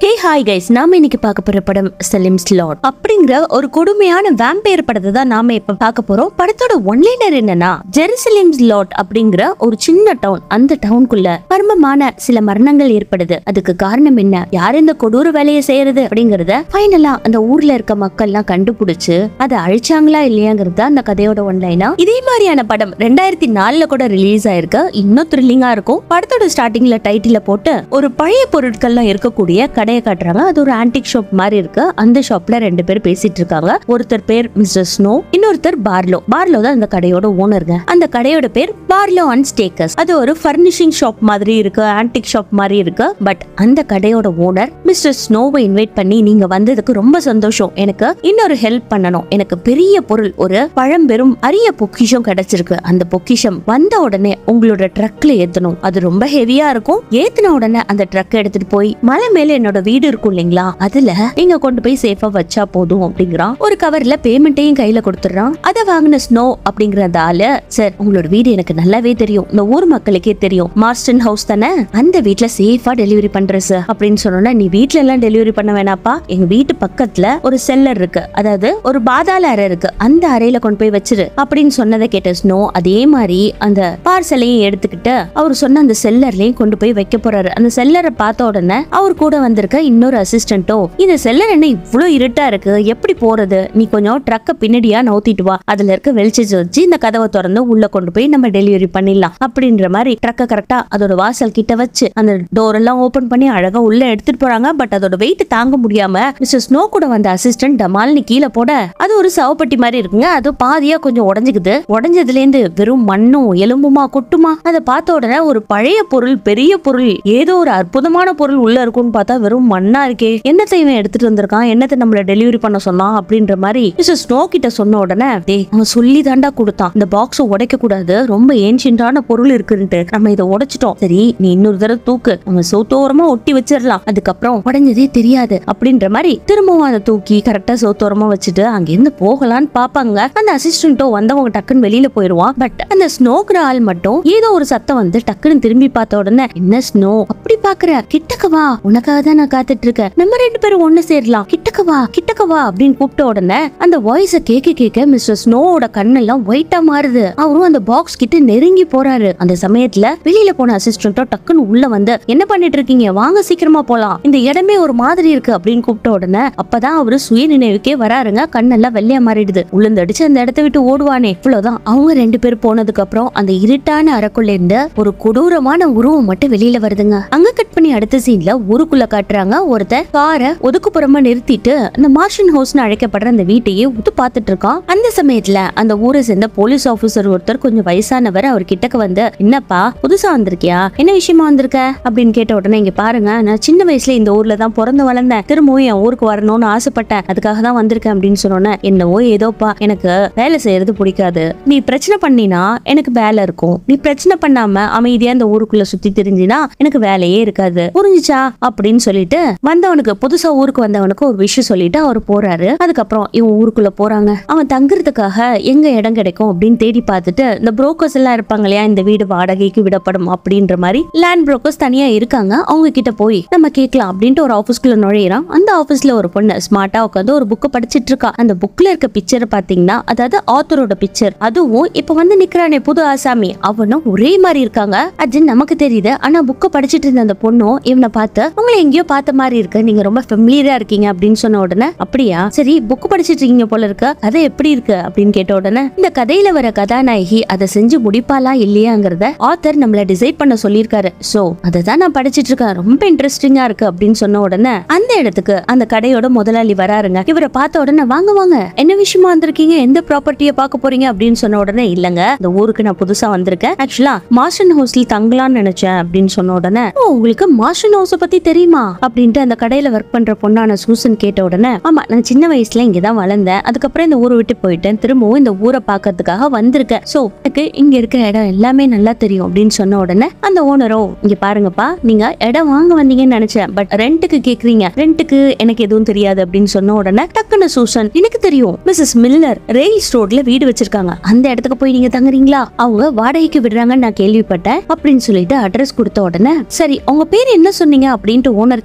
hey hi guys நாம இன்னைக்கு பார்க்க போற படம் சலிம் ஸ்லாட் அப்படிங்கிற ஒரு கொடுமையான வேம்பயர் படத்தை தான் நாம இப்ப பார்க்க போறோம் படத்தோட ஒன்லைனர் என்னன்னா ஜெருசலேம் ஸ்லாட் அப்படிங்கிற ஒரு சின்ன டவுன் அந்த டவுனுக்குள்ள மர்மமான சில மரணங்கள் ஏற்படுது அதுக்கு காரணம் என்ன யார் இந்த கொடூர வேலையை செய்யறது அப்படிங்கறத ஃபைனலா அந்த ஊர்ல இருக்க மக்கள் எல்லாம் கண்டுபிடிச்சு அதை அழிச்சாங்களா இல்லையாங்கிறது அந்த கதையோட ஒன்லைனா இதே மாதிரியான படம் ரெண்டாயிரத்தி நாலுல கூட ரிலீஸ் ஆயிருக்கு இன்னும் த்ரில்லிங்கா இருக்கும் படத்தோட ஸ்டார்டிங்ல டைட்டில போட்டு ஒரு பழைய பொருட்கள்லாம் இருக்கக்கூடிய கடையை காட்டுறாங்க அது ஒரு ஆன்டிக் ஷாப் மாதிரி இருக்கு அந்த ஷாப்ல ரெண்டு பேர் பேசிட்டு இருக்காங்க ஒருத்தர் பேர் மிஸ்டர் ஸ்னோ இன்னொருத்தர் பார்லோ பார்லோ தான் அந்த கடையோட ஓனருங்க அந்த கடையோட பேர் பார்லோ அண்ட் ஸ்டேக்கர்ஸ் அது ஒரு ஃபர்னிஷிங் ஷாப் மாதிரி இருக்கு ஆன்டிக் ஷாப் மாதிரி இருக்கு பட் அந்த கடையோட ஓனர் மிஸ்டர் ஸ்னோவை இன்வைட் பண்ணி நீங்க வந்ததுக்கு ரொம்ப சந்தோஷம் எனக்கு இன்னொரு ஹெல்ப் பண்ணணும் எனக்கு பெரிய பொருள் ஒரு பழம்பெரும் அரிய பொக்கிஷம் கிடைச்சிருக்கு அந்த பொக்கிஷம் வந்த உடனே உங்களோட ட்ரக்ல ஏத்தணும் அது ரொம்ப ஹெவியா இருக்கும் ஏத்தின உடனே அந்த ட்ரக் எடுத்துட்டு போய் மலை மேல என்னோட வீடு இருக்கும் இல்லைங்களா அதுல நீங்க கொண்டு போய் சேஃபா வச்சா போதும் அப்படிங்கிறான் ஒரு கவர்ல பேமெண்ட்டையும் கையில கொடுத்துறான் அதை வாங்கின ஸ்னோ அப்படிங்கிற அந்த ஆளு சார் உங்களோட வீடு எனக்கு நல்லாவே தெரியும் இந்த ஊர் மக்களுக்கே தெரியும் மார்ஸ்டன் ஹவுஸ் தானே அந்த வீட்ல சேஃபா டெலிவரி பண்ற சார் அப்படின்னு சொன்னோன்னா நீ வீட்ல எல்லாம் டெலிவரி பண்ண வேணாப்பா எங்க வீட்டு பக்கத்துல ஒரு செல்லர் இருக்கு அதாவது ஒரு பாதாள அறை இருக்கு அந்த அறையில கொண்டு போய் வச்சிரு அப்படின்னு சொன்னதை கேட்ட ஸ்னோ அதே மாதிரி அந்த பார்சலையும் எடுத்துக்கிட்டு அவர் சொன்ன அந்த செல்லர்லயும் கொண்டு போய் வைக்க போறாரு அந்த செல்லரை பார்த்த உடனே அவர் கூட வந்திருக்க இன்னொரு அசிஸ்டன்ட்டோ இந்த செல்லர் என்ன இவ்வளவு இருட்டா இருக்கு எப்படி போறது நீ கொஞ்சம் ட்ரக்க பின்னாடியா நவுத்திட்டு வா அதுல இருக்க வெளிச்சத்தை வச்சு இந்த கதவை திறந்து உள்ள கொண்டு போய் நம்ம டெலிவரி பண்ணிடலாம் அப்படின்ற மாதிரி ட்ரக்க கரெக்டா அதோட வாசல் கிட்ட வச்சு அந்த டோர் எல்லாம் ஓபன் பண்ணி அழகா உள்ள எடுத்துட்டு போறாங்க பட் அதோட வெயிட் தாங்க முடியாம மிஸ்டர் ஸ்னோ கூட வந்த அசிஸ்டன்ட் டமால்னு கீழே போட அது ஒரு சவப்பட்டி மாதிரி இருக்குங்க அது பாதியா கொஞ்சம் உடைஞ்சுக்குது உடைஞ்சதுல இருந்து வெறும் மண்ணும் எலும்புமா கொட்டுமா அதை பார்த்த உடனே ஒரு பழைய பொருள் பெரிய பொருள் ஏதோ ஒரு அற்புதமான பொருள் உள்ள இருக்கும்னு பார்த்தா வெறும் மண்ணா இருக்கே என்னத்தை இவன் எடுத்துட்டு வந்திருக்கான் என்னத்தை நம்மள டெலிவரி பண்ண சொன்னான் அப்படின்ற மாதிரி மிஸ்டர் ஸ்னோ கிட்ட சொன்ன உடனே டேய் அவன் சொல்லி தாண்டா கொடுத்தான் இந்த பாக்ஸ் உடைக்க கூடாது ரொம்ப ஏன்ஷியன்டான பொருள் இருக்குன்ட்டு நம்ம இதை உடைச்சிட்டோம் சரி நீ இன்னொரு தடவை தூக்கு நம்ம சோத்தோரமா ஒட்டி வச்சிடலாம் அதுக்கப்புறம் உடைஞ்சதே தெரியாது அப்படின்ற மாதிரி திரும்பவும் அதை தூக்கி கரெக்டா சோத்தோரமா வச்சுட்டு அங்கிருந்து போகலான்னு பாப்பாங்க அந்த அசிஸ்டன்ட்டோ வந்தவங்க டக்குன்னு வெளியில போயிருவான் பட் அந்த ஸ்னோங்கிற ஆள் மட்டும் ஏதோ ஒரு சத்தம் வந்து டக்குன்னு திரும்பி பார்த்த உடனே என்ன ஸ்னோ அப்படி பாக்குற கிட்டக்க வா உனக்காக தான் நான் காத்துட்டு இருக்கேன் நம்ம ரெண்டு பேரும் ஒண்ணு சேரலாம் கிட்டக்க வா கிட்டக்க வா அப்படின்னு கூப்பிட்ட உடனே அந்த வாய்ஸ கேட்க கேட்க மிஸ்டர் ஸ்னோவோட கண்ணெல்லாம் ஒயிட்டா மாறுது அவரும் அந்த பாக்ஸ் கிட்ட நெருங்கி போறாரு அந்த சமயத்துல வெளியில போன அசிஸ்டன்ட்டோ டக்குன்னு உள்ள வந்து என்ன பண்ணிட்டு இருக்கீங்க வாங்க சீக்கிரமா போலாம் இந்த இடமே ஒரு மாதிரி இருக்கு அப்படின்னு கூப்பிட்ட உடனே அப்பதான் அவரு சுய நினைவுக்கே வராருங்க கண்ணெல்லாம் வெள்ளையா மாறிடுது உளுந்தடிச்சு அந்த இடத்த விட்டு ஓடுவானே இவ்வளவுதான் அவங்க ரெண்டு பேர் போனதுக்கு அப்புறம் அந்த இருட்டான அறைக்குள்ள இருந்து ஒரு கொடூரமான உருவம் மட்டும் வெளியில வருதுங்க அங்க கட் பண்ணி அடுத்த சீன்ல ஊருக்குள்ள காட்டுறாங்க ஒருத்தர் காரை ஒதுக்குப்புறமா நிறுத்திட்டு அந்த மார்ஷன் ஹவுஸ்னு அழைக்கப்படுற அந்த வீட்டையே உத்து பார்த்துட்டு இருக்கான் அந்த சமயத்துல அந்த ஊரை சேர்ந்த போலீஸ் ஆபீசர் ஒருத்தர் கொஞ்சம் வயசானவர் அவர் கிட்டக்க வந்து என்னப்பா புதுசா வந்திருக்கியா என்ன விஷயமா வந்திருக்க அப்படின்னு கேட்ட உடனே இங்க பாருங்க நான் சின்ன வயசுல இந்த ஊர்ல தான் பிறந்து வளர்ந்தேன் திரும்பவும் என் ஊருக்கு வரணும்னு ஆசைப்பட்டேன் அதுக்காக தான் வந்திருக்கேன் அப்படின்னு சொன்னோன்னே என்னவோ ஏதோப்பா எனக்கு வேலை செய்யறது பிடிக்காது நீ பிரச்சனை பண்ணினா எனக்கு வேலை இருக்கும் நீ பிரச்சனை பண்ணாம அமைதியா இந்த ஊருக்குள்ள சுத்தி தெரிஞ்சினா எனக்கு வேலையே இருக்காது புரிஞ்சுச்சா அப்படின்னு சொல்லிட்டு வந்தவனுக்கு புதுசா ஊருக்கு வந்தவனுக்கு ஒரு விஷயம் சொல்லிட்டு அவர் போறாரு அதுக்கப்புறம் இவன் ஊருக்குள்ள போறாங்க அவன் தங்குறதுக்காக எங்க இடம் கிடைக்கும் அப்படின்னு தேடி பார்த்துட்டு இந்த புரோக்கர்ஸ் எல்லாம் இருப்பாங்க இல்லையா இந்த வீடு வாடகைக்கு விடப்படும் அப்படின்ற மாதிரி லேண்ட் புரோக்கர்ஸ் தனியா இருக்காங்க அவங்க கிட்ட போய் நம்ம கேட்கலாம் அப்படின்ட்டு ஒரு ஆபீஸ்க்குள்ள நுழையிறான் அந்த ஆபீஸ்ல ஒரு பொண்ணு ஸ்மார்ட்டா உட்காந்து ஒரு புக்கை படிச்சிட்டு இருக்கா அந்த புக்ல இருக்க பிக்சரை பாத்தீங்கன்னா அதாவது ஆத்தரோட பிக்சர் அதுவும் இப்ப வந்து நிக்கிறானே புது ஆசாமி அவனும் ஒரே மாதிரி இருக்காங்க அது நமக்கு தெரியுது ஆனா புக்கை படிச்சிட்டு இருந்த அந்த பொண்ணும் இவனை பார்த்து உங்களை எங்கேயோ பார்த்த மாதிரி இருக்கு நீங்க ரொம்ப ஃபெமிலியரா இருக்கீங்க அப்படின்னு சொன்ன உடனே அப்படியா சரி புக் படிச்சிட்டு இருக்கீங்க போல இருக்கு அது எப்படி இருக்கு அப்படின்னு கேட்ட உடனே இந்த கதையில வர கதாநாயகி அதை செஞ்சு முடிப்பாளா இல்லையாங்கிறத ஆத்தர் நம்மள டிசைட் பண்ண சொல்லியிருக்காரு சோ அதை தான் நான் படிச்சிட்டு இருக்கேன் ரொம்ப இன்ட்ரெஸ்டிங்கா இருக்கு அப்படின்னு சொன்ன உடனே அந்த இடத்துக்கு அந்த கடையோட முதலாளி வராருங்க இவரை பார்த்த உடனே வாங்க வாங்க என்ன விஷயமா வந்திருக்கீங்க எந்த ப்ராப்பர்ட்டியை பார்க்க போறீங்க அப்படின்னு சொன்ன உடனே இல்லங்க இந்த ஊருக்கு நான் புதுசா வந்திருக்கேன் ஆக்சுவலா மார்ஷன் ஹவுஸ்ல தங்கலாம்னு நினைச்சேன் அப்படின்னு சொன்ன உடனே ஓ உங்களுக்கு மார்ஷன் ஹவுஸ பத்தி தெரியுமா அப்படின்ட்டு அந்த கடையில ஒர்க் பண்ற பொண்ணான சூசன் கேட்ட உடனே ஆமா நான் சின்ன வயசுல இங்க தான் வளர்ந்தேன் அதுக்கப்புறம் இந்த ஊரை விட்டு போயிட்டேன் திரும்பவும் இந்த ஊரை பார்க்கறதுக்காக வந்திருக்கேன் சோ எனக்கு இங்க இருக்கிற இடம் எல்லாமே நல்லா தெரியும் அப்படின்னு சொன்ன உடனே அந்த ஓனரோ இங்க பாருங்கப்பா நீங்க இடம் வாங்க வந்தீங்கன்னு நினைச்சேன் பட் ரெண்டுக்கு கேக்குறீங்க ரெண்டுக்கு எனக்கு எதுவும் தெரியாது அப்படின்னு சொன்ன உடனே டக்குன்னு சூசன் எனக்கு தெரியும் மிஸ்ஸஸ் மில்லர் ரெயில்ஸ் ரோட்ல வீடு வச்சிருக்காங்க அந்த இடத்துக்கு போய் நீங்க தங்குறீங்களா அவங்க வாடகைக்கு விடுறாங்கன்னு நான் கேள்விப்பட்டேன் அப்படின்னு சொல்லிட்டு அட்ரஸ் கொடுத்த உடனே சரி உங்க பேர் என்ன சொன்னீங்க அப்படின்ட்டு ஓனர்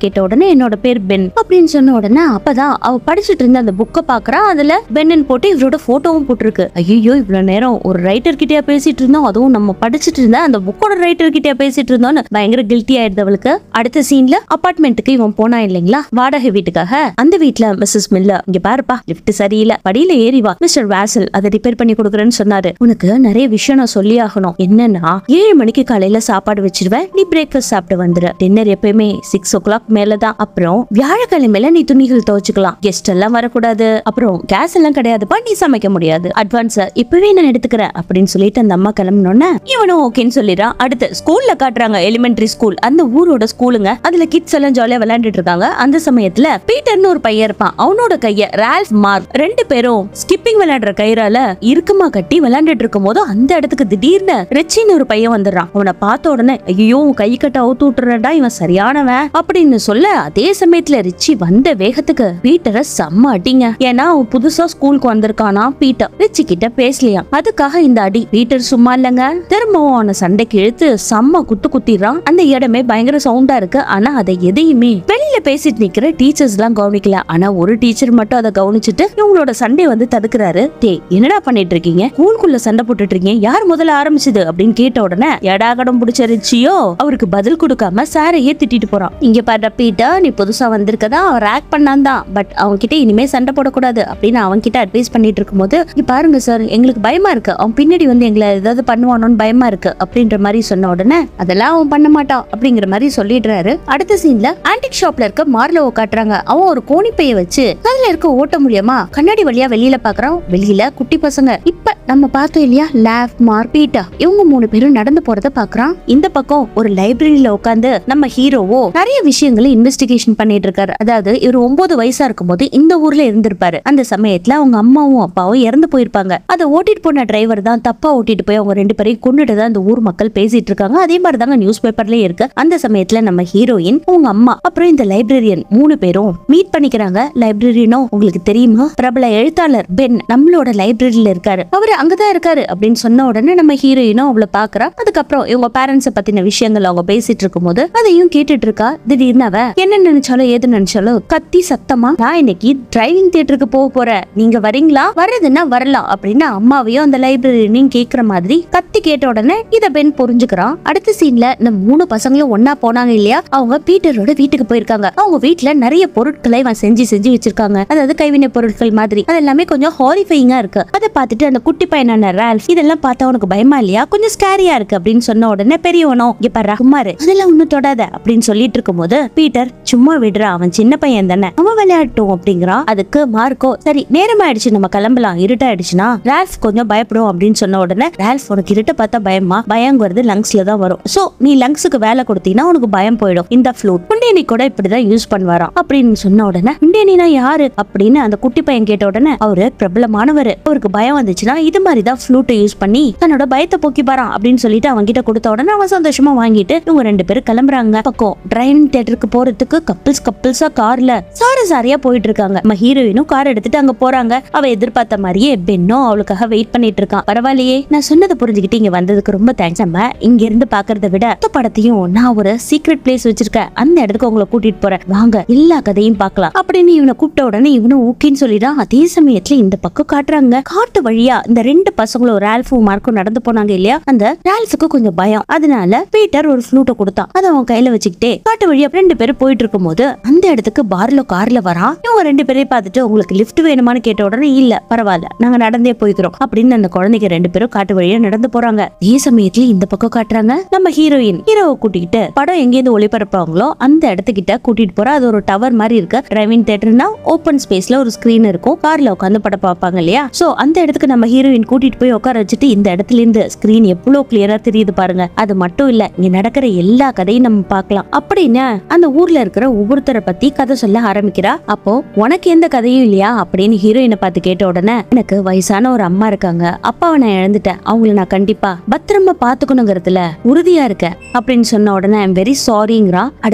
கேட்ட உடனே என்னோட பேர் பென் அப்படின்னு சொன்ன உடனே அப்பதான் அவ படிச்சுட்டு இருந்த அந்த புக்கை பாக்குறா அதுல பென்னு போட்டு இவரோட போட்டோவும் போட்டிருக்கு ஐயோ இவ்வளவு நேரம் ஒரு ரைட்டர் கிட்டயா பேசிட்டு இருந்தோம் அதுவும் நம்ம படிச்சுட்டு இருந்த அந்த புக்கோட ரைட்டர் கிட்டயா பேசிட்டு இருந்தோம்னு பயங்கர கில்ட்டி ஆயிடுது அவளுக்கு அடுத்த சீன்ல அபார்ட்மெண்ட்டுக்கு இவன் போனா இல்லைங்களா வாடகை வீட்டுக்காக அந்த வீட்ல மிஸ்ஸஸ் மில்ல இங்க பாருப்பா லிஃப்ட் சரியில்லை படியில ஏறி வா மிஸ்டர் வாசல் அதை ரிப்பேர் பண்ணி கொடுக்குறேன்னு சொன்னாரு உனக்கு நிறைய விஷயம் நான் சொல்லி ஆகணும் என்னன்னா ஏழு மணிக்கு காலையில சாப்பாடு வச்சிருவேன் நீ பிரேக்ஃபாஸ்ட் சாப்பிட்டு வந்துரு டின்னர் எப்பயுமே சிக்ஸ் ஓ கிளாக் மேலதான் அப்புறம் வியாழக்கிழமையில நீ துணிகள் துவைச்சுக்கலாம் கெஸ்ட் எல்லாம் வரக்கூடாது அப்புறம் கேஸ் எல்லாம் கிடையாதுப்பா நீ சமைக்க முடியாது அட்வான்ஸ் இப்பவே நான் எடுத்துக்கிறேன் அப்படின்னு சொல்லிட்டு அந்த அம்மா கிளம்பினோன்னே இவனும் ஓகேன்னு சொல்லிடுறான் அடுத்து ஸ்கூல்ல காட்டுறாங்க எலிமெண்டரி ஸ்கூல் அந்த ஊரோட ஸ்கூலுங்க அதுல கிட்ஸ் எல்லாம் ஜாலியா விளையாண்டுட்டு இருக்காங்க அந்த சமயத்துல பீட்டர்னு ஒரு பையன் இருப்பான் அவனோட கைய ரால்ஃப் மார்க் ரெண்டு பேரும் ஸ்கிப்பிங் விளையாடுற கயிறால இறுக்கமா கட்டி விளையாண்டுட்டு இருக்கும் போது அந்த இடத்துக்கு திடீர்னு ரிச்சின்னு ஒரு பையன் வந்துடுறான் அவனை பார்த்த உடனே ஐயோ உன் கை கட்ட அவுத்து விட்டுறடா இவன் சரியானவன் அப்படின்னு சொல்ல அதே சமயத்துல ரிச்சி வந்த வேகத்துக்கு பீட்டரை செம்ம அடிங்க ஏன்னா அவன் புதுசா ஸ்கூலுக்கு வந்திருக்கானா பீட்டர் ரிச்சி கிட்ட பேசலையா அதுக்காக இந்த அடி பீட்டர் சும்மா இல்லைங்க திரும்பவும் அவனை சண்டைக்கு இழுத்து செம்ம குத்து குத்திடுறான் அந்த இடமே பயங்கர சவுண்டா இருக்கு ஆனா அதை எதையுமே வெளியில பேசிட்டு நிக்கிற டீச்சர்ஸ் எல்லாம் கவனிக்கல ஆனா ஒரு டீச்சர் மட்டும் அதை கவனிச்சுட்டு இவங்களோட சண்டை வந்து தடுக்கிறாரு டே என்னடா பண்ணிட்டு இருக்கீங்க ஸ்கூலுக்குள்ள சண்டை போட்டுட்டு இருக்கீங்க யார் முதல்ல ஆரம்பிச்சது அப்படின்னு கேட்ட உடனே எடா கடம் பிடிச்ச ரிச்சியோ அவருக்கு பதில் கொடுக்காம சாரையே திட்டிட்டு போறான் இங்க பாரு பீட்டா நீ புதுசா வந்திருக்கதா அவர் ஆக்ட் பண்ணான் தான் பட் அவன் கிட்ட இனிமே சண்டை போடக்கூடாது அப்படின்னு அவன் கிட்ட அட்வைஸ் பண்ணிட்டு இருக்கும்போது இங்க பாருங்க சார் எங்களுக்கு பயமா இருக்கு அவன் பின்னாடி வந்து எங்களை ஏதாவது பண்ணுவானோன்னு பயமா இருக்கு அப்படின்ற மாதிரி சொன்ன உடனே அதெல்லாம் அவன் பண்ண மாட்டான் அப்படிங்கிற மாதிரி சொல்லிடுறாரு அடுத்த சீன்ல ஆன்டிக் ஷாப்ல இருக்க மார்லோ காட்டுறாங்க அவன் ஒரு கோணிப்பைய வச்சு அதுல இருக்க ஓட்ட மூலியமா கண்ணாடி வழியா வெளியில பாக்குறான் வெளியில குட்டி பசங்க இப்ப நம்ம பார்த்தோம் இல்லையா லேப் மார்க் பீட்டா இவங்க மூணு பேரும் நடந்து போறத பாக்குறான் இந்த பக்கம் ஒரு லைப்ரரியில உட்காந்து நம்ம ஹீரோவோ நிறைய விஷயங்களை இன்வெஸ்டிகேஷன் பண்ணிட்டு இருக்காரு அதாவது இவர் ஒன்பது வயசா இருக்கும்போது இந்த ஊர்ல இருந்திருப்பாரு அந்த சமயத்துல அவங்க அம்மாவும் அப்பாவும் இறந்து போயிருப்பாங்க அதை ஓட்டிட்டு போன டிரைவர் தான் தப்பா ஓட்டிட்டு போய் அவங்க ரெண்டு பேரையும் கொண்டுட்டு தான் இந்த ஊர் மக்கள் பேசிட்டு இருக்காங்க அதே மாதிரி தாங்க நியூஸ் பேப்பர்லயே இருக்கு அந்த சமயத்துல நம்ம ஹீரோயின் உங்க அம்மா அப்புறம் இந்த லைப்ரரியன் மூணு பேரும் மீட் பண்ணிக்கிறாங்க லைப்ரரியனோ உங்களுக்கு தெரியுமா பிரபல எழுத்தாளர் பென் நம்மளோட லைப்ரரியில இருக்காரு அவரு அங்கதான் இருக்காரு அப்படின்னு சொன்ன உடனே நம்ம ஹீரோயினும் அவளை பாக்குறா அதுக்கப்புறம் இவங்க பேரண்ட்ஸ பத்தின விஷயங்கள் அவங்க பேசிட்டு இருக்கும்போது அதையும் கேட்டுட்டு இருக்கா திடீர்னு அவ என்ன நினைச்சாலும் ஏது நினைச்சாலும் கத்தி சத்தமா நான் இன்னைக்கு டிரைவிங் தியேட்டருக்கு போக போறேன் நீங்க வரீங்களா வர்றதுன்னா வரலாம் அப்படின்னு அம்மாவையும் அந்த லைப்ரரியனையும் கேக்குற மாதிரி கத்தி கேட்ட உடனே இத பென் புரிஞ்சுக்கிறான் அடுத்த சீன்ல இந்த மூணு பசங்களும் ஒன்னா போனாங்க இல்லையா அவங்க பீட்டரோட வீட்டுக்கு போயிருக்காங்க அவங்க வீட்ல நிறைய பொருட்களை இவன் செஞ்சு செஞ்சு வச்சிருக்காங்க அதாவது கைவினை பொருட்கள் மாதிரி அது எல்லாமே கொஞ்சம் ஹாரிஃபைங்கா இருக்கு அதை பார்த்துட்டு அந்த குட்டி பையனான ரால்ஃப் இதெல்லாம் பார்த்தா உனக்கு பயமா இல்லையா கொஞ்சம் ஸ்கேரியா இருக்கு அப்படின்னு சொன்ன உடனே பெரியவனோ இங்க பாரு குமாரு அதெல்லாம் ஒண்ணும் தொடாத அப்படின்னு சொல்லிட்டு இருக்கும்போது பீட்டர் சும்மா விடுறா அவன் சின்ன பையன் தானே அவன் விளையாட்டும் அப்படிங்கிறான் அதுக்கு மார்க்கோ சரி நேரம் ஆயிடுச்சு நம்ம கிளம்பலாம் இருட்டாயிடுச்சுன்னா ரால்ஃப் கொஞ்சம் பயப்படும் அப்படின்னு சொன்ன உடனே ரால்ஃப் உனக்கு இருட்ட பார்த்தா பயமா பயங்கிறது லங்ஸ்ல தான் வரும் சோ நீ லங்ஸுக்கு வேலை கொடுத்தீங்கன்னா உனக்கு பயம் போயிடும் இந்த ஃப்ளூட் குண்டேனி கூட இப்படிதான் யூஸ் பண்ணுவாராம் அப்படின்னு சொன்ன உடனே குண்டேனினா யாரு அப்படின்னு அந்த குட்டி பையன் கேட்ட உடனே அவரு பிரபலமானவர் அவருக்கு பயம் வந்துச்சுன்னா இது மாதிரி தான் ஃப்ளூட்டை யூஸ் பண்ணி தன்னோட பயத்தை போக்கிப்பாராம் அப்படின்னு சொல்லிட்டு அவன் கிட்ட கொடுத்த உடனே அவன் சந்தோஷமா வாங்கிட்டு இவங்க ரெண்டு பேரும் கிளம்புறாங்க பக்கம் டிரைவிங் தியேட்டருக்கு போறதுக்கு கப்பிள்ஸ் கப்பிள்ஸா கார்ல சாரி சாரியா போயிட்டு இருக்காங்க நம்ம ஹீரோயினும் கார் எடுத்துட்டு அங்க போறாங்க அவ எதிர்பார்த்த மாதிரியே பென்னும் அவளுக்காக வெயிட் பண்ணிட்டு இருக்கான் பரவாயில்லையே நான் சொன்னதை புரிஞ்சுக்கிட்டு இங்க வந்ததுக்கு ரொம்ப தேங்க்ஸ் நம்ம இங்க இருந்து பாக்குறத விட மொத்த படத்தையும் நான் ஒரு சீக்ரெட் பிளேஸ் வச்சிருக்கேன் அந்த இடத்துக்கு உங்களை கூட்டிட்டு போறேன் வாங்க எல்லா கதையும் பார்க்கலாம் அப்படின்னு இவனை கூப்பிட்ட உடனே இவனும் ஓகேன்னு சொல்லிடான் அதே சமயத்துல இந்த பக்கம் காட்டுறாங்க காட்டு வழியா இந்த ரெண்டு பசங்களும் ரால்ஃபும் மார்க்கும் நடந்து போனாங்க இல்லையா அந்த ரால்ஃபுக்கு கொஞ்சம் பயம் அதனால பீட்டர் ஒரு ஃப்ளூட்டை கொடுத்தான் அதை அவன் கையில வச்சுக்கிட்டே காட்டு வழியா ரெண்டு பேரும் போயிட்டு இருக்கும்போது அந்த இடத்துக்கு பார்ல கார்ல வரான் இவங்க ரெண்டு பேரையும் பார்த்துட்டு உங்களுக்கு லிஃப்ட் வேணுமான்னு கேட்ட உடனே இல்ல பரவாயில்ல நாங்க நடந்தே போய்க்கிறோம் அப்படின்னு அந்த குழந்தைங்க ரெண்டு பேரும் காட்டு வழியா நடந்து போறாங்க அதே சமயத்துல இந்த பக்கம் காட்டுறாங்க நம்ம ஹீரோயின் ஹீரோவை கூட்டிக்கிட்டு படம் எங்கேருந்து ஒளிபரப்பாங்களோ அந்த இடத்துக்கிட்ட கூட்டிட்டு போற அது ஒரு டவர் மாதிரி இருக்கு டிரைவிங் தியேட்டர்னா ஓப்பன் ஸ்பேஸ்ல ஒரு ஸ்கிரீன் இருக்கும் கார்ல உட்காந்து படம் பார்ப்பாங்க இல்லையா சோ அந்த இடத்துக்கு நம்ம ஹீரோயின் கூட்டிட்டு போய் உட்கார வச்சுட்டு இந்த இடத்துல இருந்து ஸ்கிரீன் எவ்வளவு கிளியரா தெரியுது பாருங்க அது மட்டும் இல்ல இங்க நடக்கிற எல்லா கதையும் நம்ம பார்க்கலாம் அப்படின்னு அந்த ஊர்ல இருக்கிற ஒவ்வொருத்தரை பத்தி கதை சொல்ல ஆரம்பிக்கிறா அப்போ உனக்கு எந்த கதையும் இல்லையா அப்படின்னு ஹீரோயினை பார்த்து கேட்ட உடனே எனக்கு வயசான ஒரு அம்மா இருக்காங்க அப்பாவை நான் இழந்துட்டேன் அவங்கள நான் கண்டிப்பா பத்திரமா பாத்துக்கணுங்கிறதுல உறுதியா இருக்கேன் அப்படின்னு சொன்ன உடனே ஐம் வெரி சாரிங்கிறா அடுத்து இந்த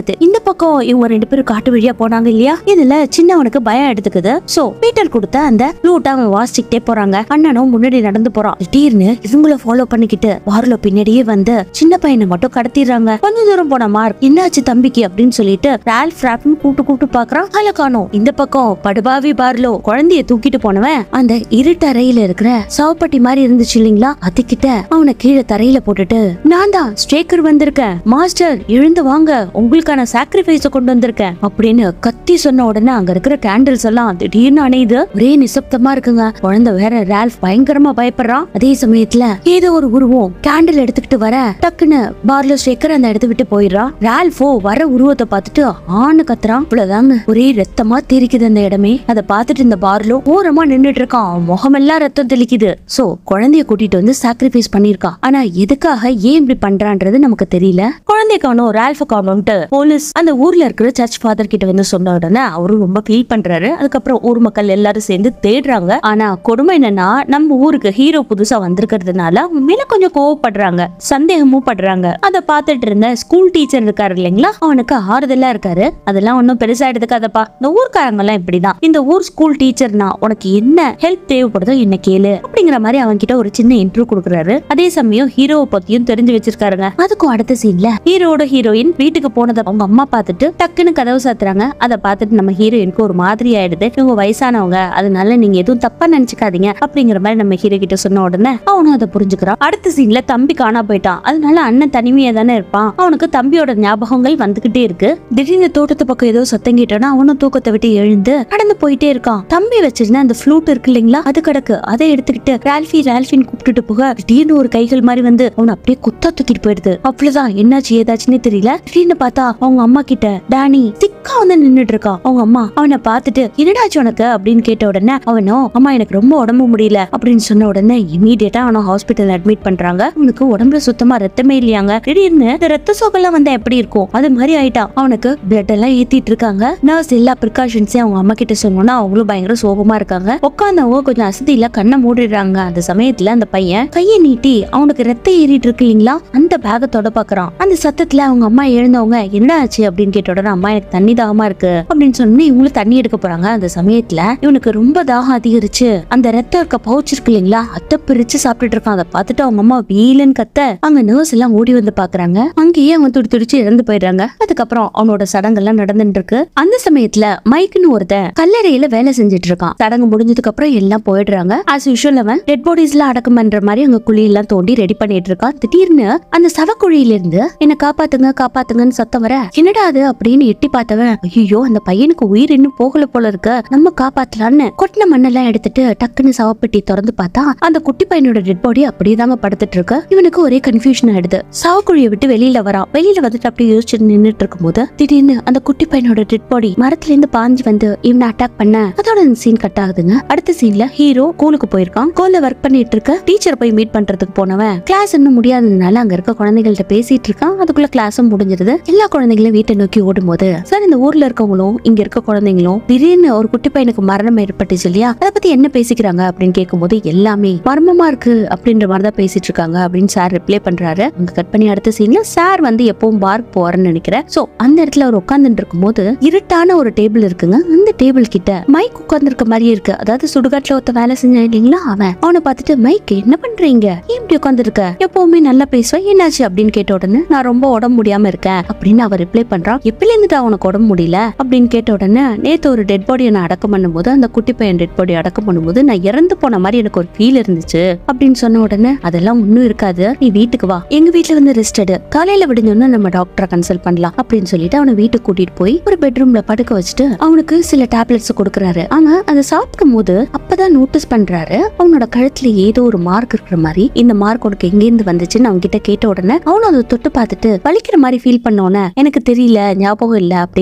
பக்கம் இவங்க ரெண்டு பேரும் காட்டு வழியா போனாங்க இல்லையா இதுல சின்னவனுக்கு பயம் எடுத்துக்குது சோ பீட்டர் கொடுத்த அந்த ரூட் அவன் வாசிச்சுக்கிட்டே போறாங்க அண்ணனும் முன்னாடி நடந்து போறான் திடீர்னு இவங்கள ஃபாலோ பண்ணிக்கிட்டு பார்ல பின்னாடியே வந்து சின்ன பையனை மட்டும் கடத்திடுறாங்க கொஞ்ச தூரம் போன மார்க் என்னாச்சு தம்பிக்கு அப்படின்னு சொல்லிட்டு ரால்ஃப் ராப்னு கூப்பிட்டு கூப்பிட்டு பாக்குறான் அதுல காணோம் இந்த பக்கம் படுபாவி பார்லோ குழந்தைய தூக்கிட்டு போனவன் அந்த இருட்டறையில இருக்கிற சவப்பட்டி மாதிரி இருந்துச்சு இல்லைங்களா அதுகிட்ட அவனை கீழே தரையில போட்டுட்டு நான் தான் ஸ்ட்ரேக்கர் வந்திருக்கேன் மாஸ்டர் எழுந்து வாங்க உங்களுக்கான சாக்ரிஃபைஸ கொண்டு வந்திருக்கேன் அப்படின்னு கத்தி சொன்ன உடனே அங்க இருக்கிற கேண்டில்ஸ் எல்லாம் திடீர்னு அணையுது ஒரே நிசப்தமா இருக்குங்க குழந்தை வேற ரால்ஃப் பயங்கரமா பயப்படுறான் அதே சமயத்துல ஏதோ ஒரு உருவம் கேண்டில் எடுத்துக்கிட்டு வர டக்குன்னு பார்லோ ஸ்ட்ரேக்கர் அந்த இடத்த விட்டு போயிடுறான் ரால்ஃபோ வர உருவத்தை பார்த்துட்டு ஆணு கத்துறான் இவ்வளவுதாங்க ஒரே ரத்தமா தெரிக்குது அந்த இடமே அதை பார்த்துட்டு இந்த பார்லோ ஓரமா நின்னுட்டு இருக்கான் அவன் முகமெல்லாம் ரத்தம் தெளிக்குது சோ குழந்தைய கூட்டிட்டு வந்து சாக்ரிஃபைஸ் பண்ணிருக்கான் ஆனா எதுக்காக ஏன் இப்படி பண்றான்றது நமக்கு தெரியல குழந்தைய காணும் ரால்ஃப காணும்ட்டு போலீஸ் அந்த ஊர்ல இருக்கிற சர்ச் ஃபாதர் கிட்ட வந்து சொன்ன உடனே அவரும் ரொம்ப ஃபீல் பண்றாரு அதுக்கப்புறம் ஊர் மக்கள் எல்லாரும் சேர்ந்து தேடுறாங்க ஆனா கொடுமை என்னன்னா நம்ம ஊருக்கு ஹீரோ புதுசா வந்திருக்கிறதுனால அவங்க மேல கொஞ்சம் கோவப்படுறாங்க சந்தேகமும் படுறாங்க அதை பார்த்துட்டு இருந்த ஸ்கூல் டீச்சர் இருக்காரு இல்லைங்களா அவனுக்கு ஆறுதலா இருக்காரு அதெல்லாம் ஒன்றும் பெருசா எடுத்துக்காதப்பா இந்த ஊர்க்காரங்க எல்லாம் இப்படிதான் இந்த ஊர் ஸ்கூல் டீச்சர்னா உனக்கு என்ன ஹெல்ப் தேவைப்படுதோ என்ன கேளு அப்படிங்கிற மாதிரி அவங்க கிட்ட ஒரு சின்ன இன்ட்ரோ கொடுக்குறாரு அதே சமயம் ஹீரோவை பத்தியும் தெரிஞ்சு வச்சிருக்காருங்க அதுக்கும் அடுத்த சீன்ல ஹீரோட ஹீரோயின் வீட்டுக்கு போனதை அவங்க அம்மா பார்த்துட்டு டக்குன்னு கதவு சாத்துறாங்க அதை பார்த்துட்டு நம்ம ஹீரோயினுக்கு ஒரு மாதிரி ஆயிடுது இவங்க வயசானவங்க அதனால நீங்க எதுவும் தப்பா நினைச்சுக்காதீங்க அப்படிங்கிற மாதிரி நம்ம ஹீரோ கிட்ட சொன்ன உடனே அவனும் அதை புரிஞ்சுக்கிறான் அடுத்த சீன்ல தம்பி காணா போயிட்டான் அதனால அண்ணன் தனிமையா தானே இருப்பான் அவனுக்கு தம்பியோட ஞாபகங்கள் வந்துகிட்டே இருக்கு திடீர்னு தோட்டத்து பக்கம் ஏதோ சத்தம் கேட்டோன்னா அவனும் தூக்கத்தை விட்டு எழுந்து நடந்து போயிட்டே இருக்கான் தம்பி வச்சிருந்த அந்த ஃப்ளூட் இருக்கு இல்லைங்களா அது கிடக்கு அதை எடுத்துக்கிட்டு ரால்ஃபி ரால்ஃபின்னு கூப்பிட்டுட்டு போக திடீர்னு ஒரு கைகள் மாதிரி வந்து அவனை அப்படியே குத்தா தூக்கிட்டு போயிடுது அவ்வளவுதான் என்னாச்சு ஏதாச்சுன்னே தெரியல திடீர்னு பார்த்தா அவங்க அம்மா கிட்ட டேனி சிக்கா வந்து நின்னுட்டு இருக்கான் அவங்க அம்மா அவனை பார்த்துட்டு என்னடாச்சு உனக்கு அப்படின்னு கேட்ட உடனே அவனும் அம்மா எனக்கு ரொம்ப உடம்பு முடியல அப்படின்னு சொன்ன உடனே இமீடியட்டா அவனை ஹாஸ்பிட்டல் அட்மிட் பண்றாங்க அவனுக்கு உடம்புல சுத்தமா ரத்தமே இல்லையாங்க திடீர்னு இந்த ரத்த சோகெல்லாம் வந்தா எப்படி இருக்கும் அது மாதிரி ஆயிட்டான் அவனுக்கு பிளட் எல்லாம் ஏத்திட்டு இருக்காங்க நர்ஸ் எல்லா ப்ரிகாஷன்ஸையும் அவங்க அம்மா கிட்ட சொன்னோம்னா அவங்களும் பயங்கர சோகமா இருக்காங்க உட்காந்தவங்க கொஞ்சம் அசதியில கண்ணை மூடிடுறாங்க அந்த சமயத்துல அந்த பையன் கையை நீட்டி அவனுக்கு ரத்தம் ஏறிட்டு இருக்கு இல்லைங்களா அந்த பேக தொட பாக்குறான் அந்த சத்தத்துல அவங்க அம்மா எழுந்தவங்க என்ன ஆச்சு அப்படின்னு கேட்ட உடனே அம்மா எனக்கு தண்ணி தாகமா இருக்கு அப்படின்னு சொன்னே இவங்களும் தண்ணி எடுக்க போறாங்க அந்த சமயத்துல இவனுக்கு ரொம்ப தாகம் அதிகரிச்சு அந்த ரத்தம் இருக்க பவுச் இருக்கு இல்லைங்களா அத்தை பிரிச்சு சாப்பிட்டுட்டு இருக்கான் அதை பார்த்துட்டு அவங்க அம்மா வீலுன்னு கத்த அங்க நர்ஸ் எல்லாம் ஓடி வந்து பாக்குறாங்க அங்கேயே அவன் துடி துடிச்சு இறந்து போயிடுறாங்க அதுக்கப்புறம் அவனோட சடங்கெல்லாம் நடந்துட்டு இருக்கு அந்த சமயத்துல மைக்குன்னு ஒருத்தன் கல்லறையில வேலை செஞ்சுட்டு இருக்கான் சடங்கு முடிஞ்சதுக்கு அப்புறம் எல்லாம் போயிடுறாங்க ஆஸ் யூஷுவல் அவன் டெட் பாடிஸ்ல அடக்கம் பண்ற மாதிரி அங்க குழியெல்லாம் தோண்டி ரெடி பண்ணிட்டு இருக்கான் திடீர்னு அந்த சவக்குழியில இருந்து என்ன காப்பாத்துங்க காப்பாத்துங்கன்னு சத்தம் வர என்னடா அது அப்படின்னு எட்டி பார்த்தவன் ஐயோ அந்த பையனுக்கு உயிர் இன்னும் போகல போல இருக்கு நம்ம காப்பாத்தலான்னு கொட்டின மண்ணெல்லாம் எடுத்துட்டு டக்குன்னு சவப்பெட்டி திறந்து பார்த்தா அந்த குட்டி பையனோட டெட் பாடி அப்படியே தாங்க படுத்துட்டு இருக்கு இவனுக்கு ஒரே கன்ஃபியூஷன் ஆயிடுது சவக்குழியை விட்டு வெளியில வரான் வெளியில வந்துட்டு அப்படியே யோசிச்சுட்டு நின்னுட்டு இருக்கும்போது திடீர்னு அந்த குட்டி பையனோட டெட் பாடி மரத்துல இருந்து பாஞ்சு வந்து இவனை அட்டாக் பண்ண அதோட சீன் கட் ஆகுதுங்க அடுத்த சீன்ல ஹீரோ ஸ்கூலுக்கு போயிருக்கான் ஸ்கூல்ல ஒர்க் பண்ணிட்டு இருக்க டீச்சர் போய் மீட் பண்றதுக்கு போனவன் கிளாஸ் இன்னும் முடியாததுனால அங்க இருக்க குழந்தைகள்ட்ட பேசிட்டு இருக்கான் அதுக்குள்ள கிளாஸும் முடிஞ்சிருது எல்லா குழந்தைகளும் வீட்டை நோக்கி ஓடும்போது சார் இந்த ஊர்ல இருக்கவங்களும் இங்க இருக்க குழந்தைங்களும் திடீர்னு ஒரு குட்டி பையனுக்கு மரணம் ஏற்பட்டுச்சு இல்லையா அதை பத்தி என்ன பேசிக்கிறாங்க அப்படின்னு கேட்கும்போது எல்லாமே மர்மமா இருக்கு அப்படின்ற மாதிரி தான் பேசிட்டு இருக்காங்க அப்படின்னு சார் ரிப்ளை பண்றாரு அங்க கட் பண்ணி அடுத்த சீன்ல சார் வந்து எப்பவும் பார்க் போறேன்னு நினைக்கிறேன் சோ அந்த இடத்துல அவர் உட்கார்ந்துட்டு இருக்கும்போது இருட்டான ஒரு டேபிள் இருக்குங்க அந்த டேபிள் கிட்ட மைக் உட்கார்ந்து இருக்க மாதிரியே இருக்கு அதாவது சுடுகாட்டுல ஒருத்த வேலை செஞ்சான் இல்லைங்களா அவன் அவனை பார்த்துட்டு மைக் என்ன பண்றீங்க ஏன் இப்படி உட்கார்ந்து இருக்க எப்பவுமே நல்லா பேசுவேன் என்னாச்சு அப்படின்னு கேட்ட உடனே நான் ரொம்ப உடம்பு முடியாம இருக்கேன் அப்படின்னு அவர் ரிப்ளை பண்றான் எப்பல இருந்துட்டு அவனுக்கு உடம்பு முடியல அப்படின்னு கேட்ட உடனே நேத்து ஒரு டெட் பாடியை நான் அடக்கம் பண்ணும்போது அந்த குட்டி பையன் டெட் பாடி அடக்கம் பண்ணும்போது நான் இறந்து போன மாதிரி எனக்கு ஒரு ஃபீல் இருந்துச்சு அப்படின்னு சொன்ன உடனே அதெல்லாம் ஒண்ணும் இருக்காது நீ வீட்டுக்கு வா எங்க வீட்ல வந்து ரெஸ்ட் எடு காலையில விடிஞ்சோன்னு நம்ம டாக்டரை கன்சல்ட் பண்ணலாம் அப்படின்னு சொல்லிட்டு அவனை வீட்டுக்கு கூட்டிட்டு போய் ஒரு பெட்ரூம்ல படுக்க வச்சுட்டு அவனுக்கு சில டேப்லெட்ஸ் கொடுக்குறாரு அவன் அதை சாப்பிடும் போது அப்பதான் நோட்டீஸ் பண்றாரு அவனோட கழுத்துல ஏதோ ஒரு மார்க் இருக்கிற மாதிரி இந்த மார்க் உனக்கு எங்க இருந்து வந்துச்சுன்னு அவங்க கிட்ட கேட்ட உடனே அவனும் அதை தொட்டு பார்த்துட்டு வலிக்கிற மாதிரி ஃபீல் பண்ணோன்னே எனக்கு தெரியல ஞாபகம் இல்ல அப்படிங்கிற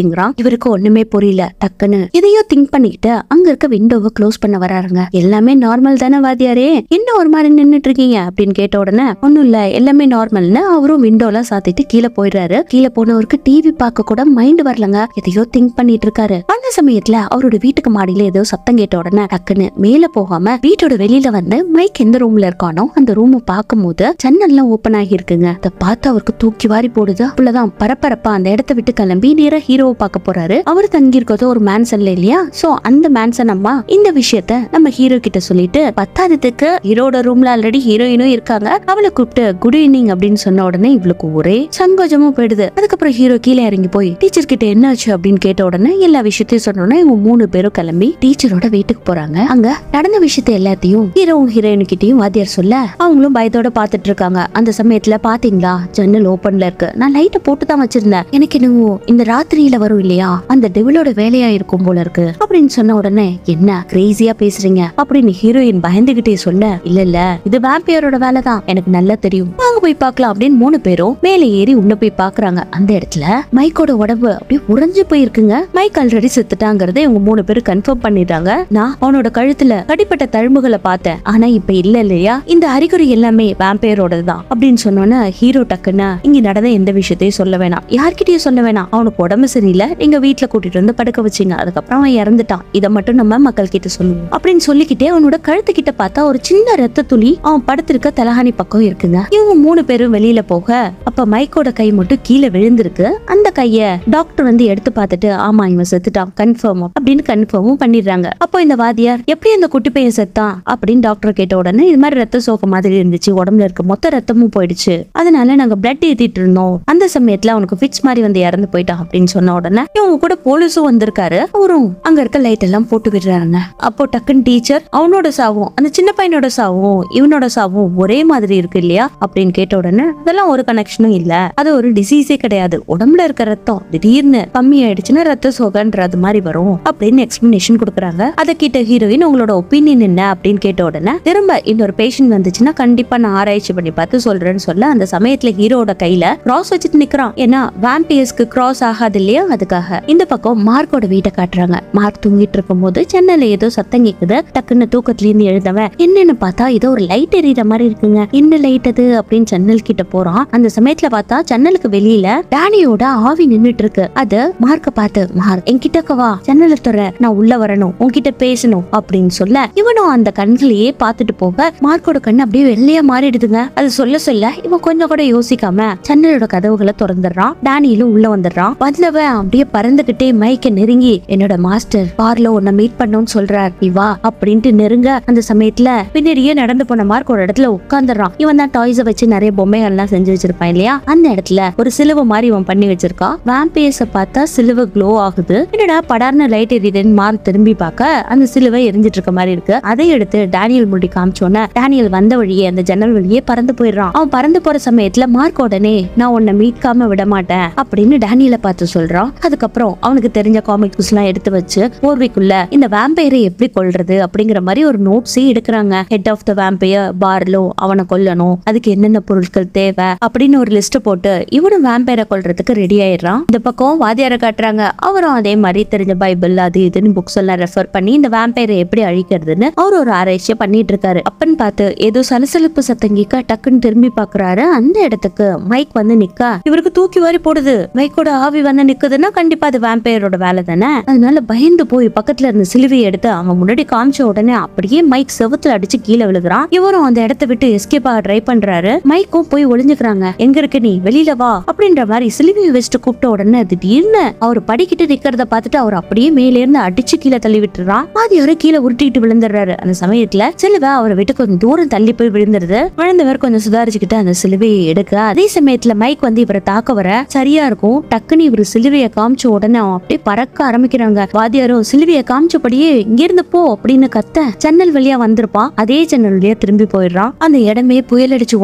அப்படிங்கிறான் இவருக்கு ஒண்ணுமே புரியல டக்குன்னு இதையோ திங்க் பண்ணிக்கிட்டு அங்க இருக்க விண்டோவை க்ளோஸ் பண்ண வராருங்க எல்லாமே நார்மல் தானே வாத்தியாரே என்ன ஒரு மாதிரி நின்னுட்டு இருக்கீங்க அப்படின்னு கேட்ட உடனே ஒண்ணும் இல்ல எல்லாமே நார்மல்னு அவரும் விண்டோலாம் சாத்திட்டு கீழே போயிடுறாரு கீழே போனவருக்கு டிவி பார்க்க கூட மைண்ட் வரலங்க எதையோ திங்க் பண்ணிட்டு இருக்காரு அந்த சமயத்துல அவரோட வீட்டுக்கு மாடியில ஏதோ சத்தம் கேட்ட உடனே டக்குன்னு மேல போகாம வீட்டோட வெளியில வந்து மைக் எந்த ரூம்ல இருக்கானோ அந்த ரூம் பார்க்கும்போது ஜன்னல்லாம் ஓபன் ஆகி இருக்குங்க அதை பார்த்து அவருக்கு தூக்கி வாரி போடுது அவ்வளவுதான் பரபரப்பா அந்த இடத்த விட்டு கிளம்பி நேரா ஹீரோவை பார்க்க போறாரு அவர் தங்கி இருக்கிறது ஒரு மேன்சன்ல இல்லையா சோ அந்த மேன்சன் அம்மா இந்த விஷயத்த நம்ம ஹீரோ கிட்ட சொல்லிட்டு பத்தாததுக்கு ஹீரோட ரூம்ல ஆல்ரெடி ஹீரோயினும் இருக்காங்க அவளை கூப்பிட்டு குட் ஈவினிங் அப்படின்னு சொன்ன உடனே இவளுக்கு ஒரே சங்கோஜமும் போயிடுது அதுக்கப்புறம் ஹீரோ கீழே இறங்கி போய் டீச்சர் கிட்ட என்ன ஆச்சு அப்படின்னு கேட்ட உடனே எல்லா விஷயத்தையும் சொன்ன உடனே இவங்க மூணு பேரும் கிளம்பி டீச்சரோட வீட்டுக்கு போறாங்க அங்க நடந்த விஷயத்த எல்லாத்தையும் ஹீரோவும் ஹீரோயின் கிட்டயும் வாத்தியார் சொல்ல அவங்களும் பயத்தோட பாத்துட்டு இருக்காங்க அந்த சமயத்துல பாத்தீங்களா ஜன்னல் ஓபன்ல இருக்கு நான் லைட்டை போட்டு தான் வச்சிருந்தேன் எனக்கு என்னவோ இந்த ராத்திரியில வரும் இல்லையா அந்த டெவிலோட வேலையா இருக்கும் போல இருக்கு அப்படின்னு சொன்ன உடனே என்ன கிரேசியா பேசுறீங்க அப்படின்னு ஹீரோயின் பயந்துகிட்டே சொல்ல இல்ல இல்ல இது வேம்பியரோட வேலை தான் எனக்கு நல்லா தெரியும் வாங்க போய் பார்க்கலாம் அப்படின்னு மூணு பேரும் மேலே ஏறி உள்ள போய் பாக்குறாங்க அந்த இடத்துல மைக்கோட உடம்பு அப்படியே உறைஞ்சு போயிருக்குங்க மைக் ஆல்ரெடி செத்துட்டாங்கறதை இவங்க மூணு பேரும் கன்ஃபார்ம் பண்ணிடுறாங்க நான் அவனோட கழுத்துல கடிப்பட்ட தழும்புகளை பார்த்தேன் ஆனா இப்ப இல்ல இல்லையா இந்த அறிகுறி எல்லாமே வேம்பையரோடது தான் அப்படின்னு சொன்னோன்னே ஹீரோ டக்குன்னு இங்க நடந்த எந்த விஷயத்தையும் சொல்ல வேணாம் யார்கிட்டயும் சொல்ல வேணாம் அவனுக்கு உடம்பு சரியில்லை எங்க வீட்டுல கூட்டிட்டு வந்து படுக்க வச்சீங்க அதுக்கப்புறம் அவன் இறந்துட்டான் இதை மட்டும் நம்ம மக்கள் கிட்ட சொல்லுவோம் அப்படின்னு சொல்லிக்கிட்டே அவனோட கழுத்து கிட்ட பார்த்தா ஒரு சின்ன ரத்த துளி அவன் படுத்திருக்க தலகாணி பக்கம் இருக்குங்க இவங்க மூணு பேரும் வெளியில போக அப்ப மைக்கோட கை மட்டும் கீழே விழுந்திருக்கு அந்த கைய டாக்டர் வந்து எடுத்து பார்த்துட்டு ஆமா இவன் செத்துட்டான் கன்ஃபார்ம் அப்படின்னு கன்ஃபார்மும் பண்ணிடுறாங்க அப்போ இந்த வாதியார் எப்படி அந்த குட்டி பையன் செத்தான் அப்படின்னு டாக்டர் கேட்ட உடனே இது மாதிரி ரத்த சோகம் மாதிரி இருந்துச்சு உடம்புல இருக்க மொத்த ரத்தமும் போயிடுச்சு அதனால நாங்க பிளட் ஏத்திட்டு இருந்தோம் அந்த சமயத்துல அவனுக்கு ஃபிட்ஸ் மாதிரி வந்து இறந்து போயிட்டான் அப்படின்னு சொன்ன உடனே இவங்க கூட போலீஸும் வந்திருக்காரு அவரும் அங்க இருக்க லைட் எல்லாம் போட்டு விடுறாங்க அப்போ டக்குன்னு டீச்சர் அவனோட சாவும் அந்த சின்ன பையனோட சாவும் இவனோட சாவும் ஒரே மாதிரி இருக்கு இல்லையா அப்படின்னு கேட்ட உடனே அதெல்லாம் ஒரு கனெக்ஷனும் இல்ல அது ஒரு டிசீஸே கிடையாது உடம்புல இருக்க ரத்தம் திடீர்னு கம்மி ஆயிடுச்சுன்னா ரத்த சோகன்றது மாதிரி வரும் அப்படின்னு எக்ஸ்பிளனேஷன் கொடுக்குறாங்க அதை கிட்ட ஹீரோயின் உங்களோட ஒப்பீனியன் என்ன அப்படின்னு கேட்ட உடனே திரும்ப இன்னொரு பேஷண்ட் வந்துச்சுன்னா கண்டிப்பா நான் ஆராய்ச்சி பண்ணி பார்த்து சொல்றேன்னு சொல்ல அந்த சமயத்துல ஹீரோட கையில கிராஸ் வச்சுட்டு நிக்கிறான் ஏன்னா வேம்பியர்ஸ்க்கு கிராஸ் ஆகாது இல்லையா அதுக்காக இந்த பக்கம் மார்க்கோட வீட்டை காட்டுறாங்க மார்க் தூங்கிட்டு இருக்கும் போது சென்னையில ஏதோ சத்தம் கேக்குது டக்குன்னு தூக்கத்துல இருந்து எழுந்தவன் என்னன்னு பார்த்தா ஏதோ ஒரு லைட் எரியற மாதிரி இருக்குங்க என்ன லைட் அது அப்படின்னு ஜன்னல் கிட்ட போறான் அந்த சமயத்துல பார்த்தா ஜன்னலுக்கு வெளியில டேனியோட ஆவி நின்னுட்டு இருக்கு அது மார்க்க பார்த்து மார்க் என்கிட்ட வா ஜன்னலை துற நான் உள்ள வரணும் உன்கிட்ட பேசணும் அப்படின்னு சொல்ல இவனும் அந்த கண்களையே பார்த்துட்டு போக மார்க்கோட கண் அப்படியே வெள்ளையா மாறிடுதுங்க அது சொல்ல சொல்ல இவன் கொஞ்சம் கூட யோசிக்காம ஜன்னலோட கதவுகளை திறந்துடுறான் டேனியிலும் உள்ள வந்துடுறான் வந்தவன் அப்படியே பறந்துகிட்டே மைக்க நெருங்கி என்னோட மாஸ்டர் பார்ல உன்னை மீட் பண்ணணும்னு சொல்றார் நீ வா அப்படின்ட்டு நெருங்க அந்த சமயத்துல பின்னாடியே நடந்து போன மார்க் ஒரு இடத்துல உட்காந்துடுறான் இவன் தான் டாய்ஸ வச்சு நிறைய பொம்மைகள் எல்லாம் செஞ்சு வச்சிருப்பான் இல்லையா அந்த இடத்துல ஒரு சிலுவை மாதிரி இவன் பண்ணி வச்சிருக்கான் வேம்பியர்ஸ பார்த்தா சிலுவை க்ளோ ஆகுது என்னடா படார்னு லைட் எரியுதுன்னு மார்க் திரும்பி பார்க்க அந்த சிலுவை எரிஞ்சிட்டு இருக்க மாதிரி இருக்கு அதை எடுத்து டேனியல் முடி காமிச்சோன்னே டேனியல் வந்த வழியே அந்த ஜன்னல் வழியே பறந்து போயிடுறான் அவன் பறந்து போற சமயத்துல மார்க் உடனே நான் உன்னை மீட்காம விட மாட்டேன் அப்படின்னு டேனியலை பார்த்து சொல்றான் அதுக்கப்புறம் அவனுக்கு தெரிஞ்ச காமிக்ஸ் எல்லாம் எடுத்து வச்சு போர்வைக்குள்ள இந்த வேம்பையரை எப்படி கொல்றது அப்படிங்கிற மாதிரி ஒரு நோட்ஸே எடுக்கிறாங்க head of the vampire Barlow அவனை கொல்லணும் அதுக்கு என்னென்ன பொருட்கள் தேவை அப்படின்னு ஒரு லிஸ்ட் போட்டு இவனும் வேம்பையரை கொல்றதுக்கு ரெடி ஆயிடுறான் இந்த பக்கம் வாத்தியாரை காட்டுறாங்க அவரும் அதே மாதிரி தெரிஞ்ச பைபிள் அது இதுன்னு புக்ஸ் எல்லாம் ரெஃபர் பண்ணி இந்த வேம்பையரை எப்படி அழிக்கிறதுன்னு அவர் ஒரு ஆராய்ச்சியை பண்ணிட்டு இருக்காரு அப்பன்னு பார்த்து ஏதோ சலசலப்பு சத்தம் கேட்க டக்குன்னு திரும்பி பாக்குறாரு அந்த இடத்துக்கு மைக் வந்து நிக்க இவருக்கு தூக்கி வாரி போடுது மைக்கோட ஆவி வந்து நிக்குதுன்னா கண்டிப்பா அது வேம்பையரோட வேலை தானே அதனால பயந்து போய் பக்கத்துல இருந்த சிலுவையை எடுத்து அவன் முன்னாடி காமிச்ச உடனே அப்படியே மைக் செவுத்துல அடிச்சு கீழே விழுகிறான் இவரும் அந்த இடத்த விட்டு எஸ்கேப் ஆக ட்ரை பண்றாரு மைக்கும் போய் ஒளிஞ்சுக்கிறாங்க எங்க இருக்க நீ வெளியில வா அப்படின்ற மாதிரி சிலுவையை வச்சுட்டு கூப்பிட்ட உடனே திடீர்னு அவர் படிக்கிட்டு நிக்கிறத பார்த்துட்டு அவர் அப்படியே மேலே இருந்து அடிச்சு கீழே தள்ளி விட்டுறான் பாதி வரை கீழே உருட்டிட்டு விழுந்துடுறாரு அந்த சமயத்துல சிலுவை அவரை விட்டு கொஞ்சம் தூரம் தள்ளி போய் விழுந்துருது விழுந்தவர் கொஞ்சம் சுதாரிச்சுக்கிட்டு அந்த சிலுவையை எடுக்க அதே சமயத்துல மைக் வந்து இவரை தாக்க வர சரியா இருக்கும் டக்குன்னு இவர் சிலுவையை காமிச்ச உடனே அவன் அப்படியே பறக்க ஆரம்பிக்கிறாங்க வாத்தியாரும் சிலுவையை காமிச்சபடியே இங்க இருந்து போ அப்படின்னு கத்த ஜன்னல் வழியா வந்திருப்பான் அதே ஜன்னல் வழியா திரும்பி போயிடுறான் அந்த இடமே புயல் அடிச்சு ஓஞ்ச மாதிரி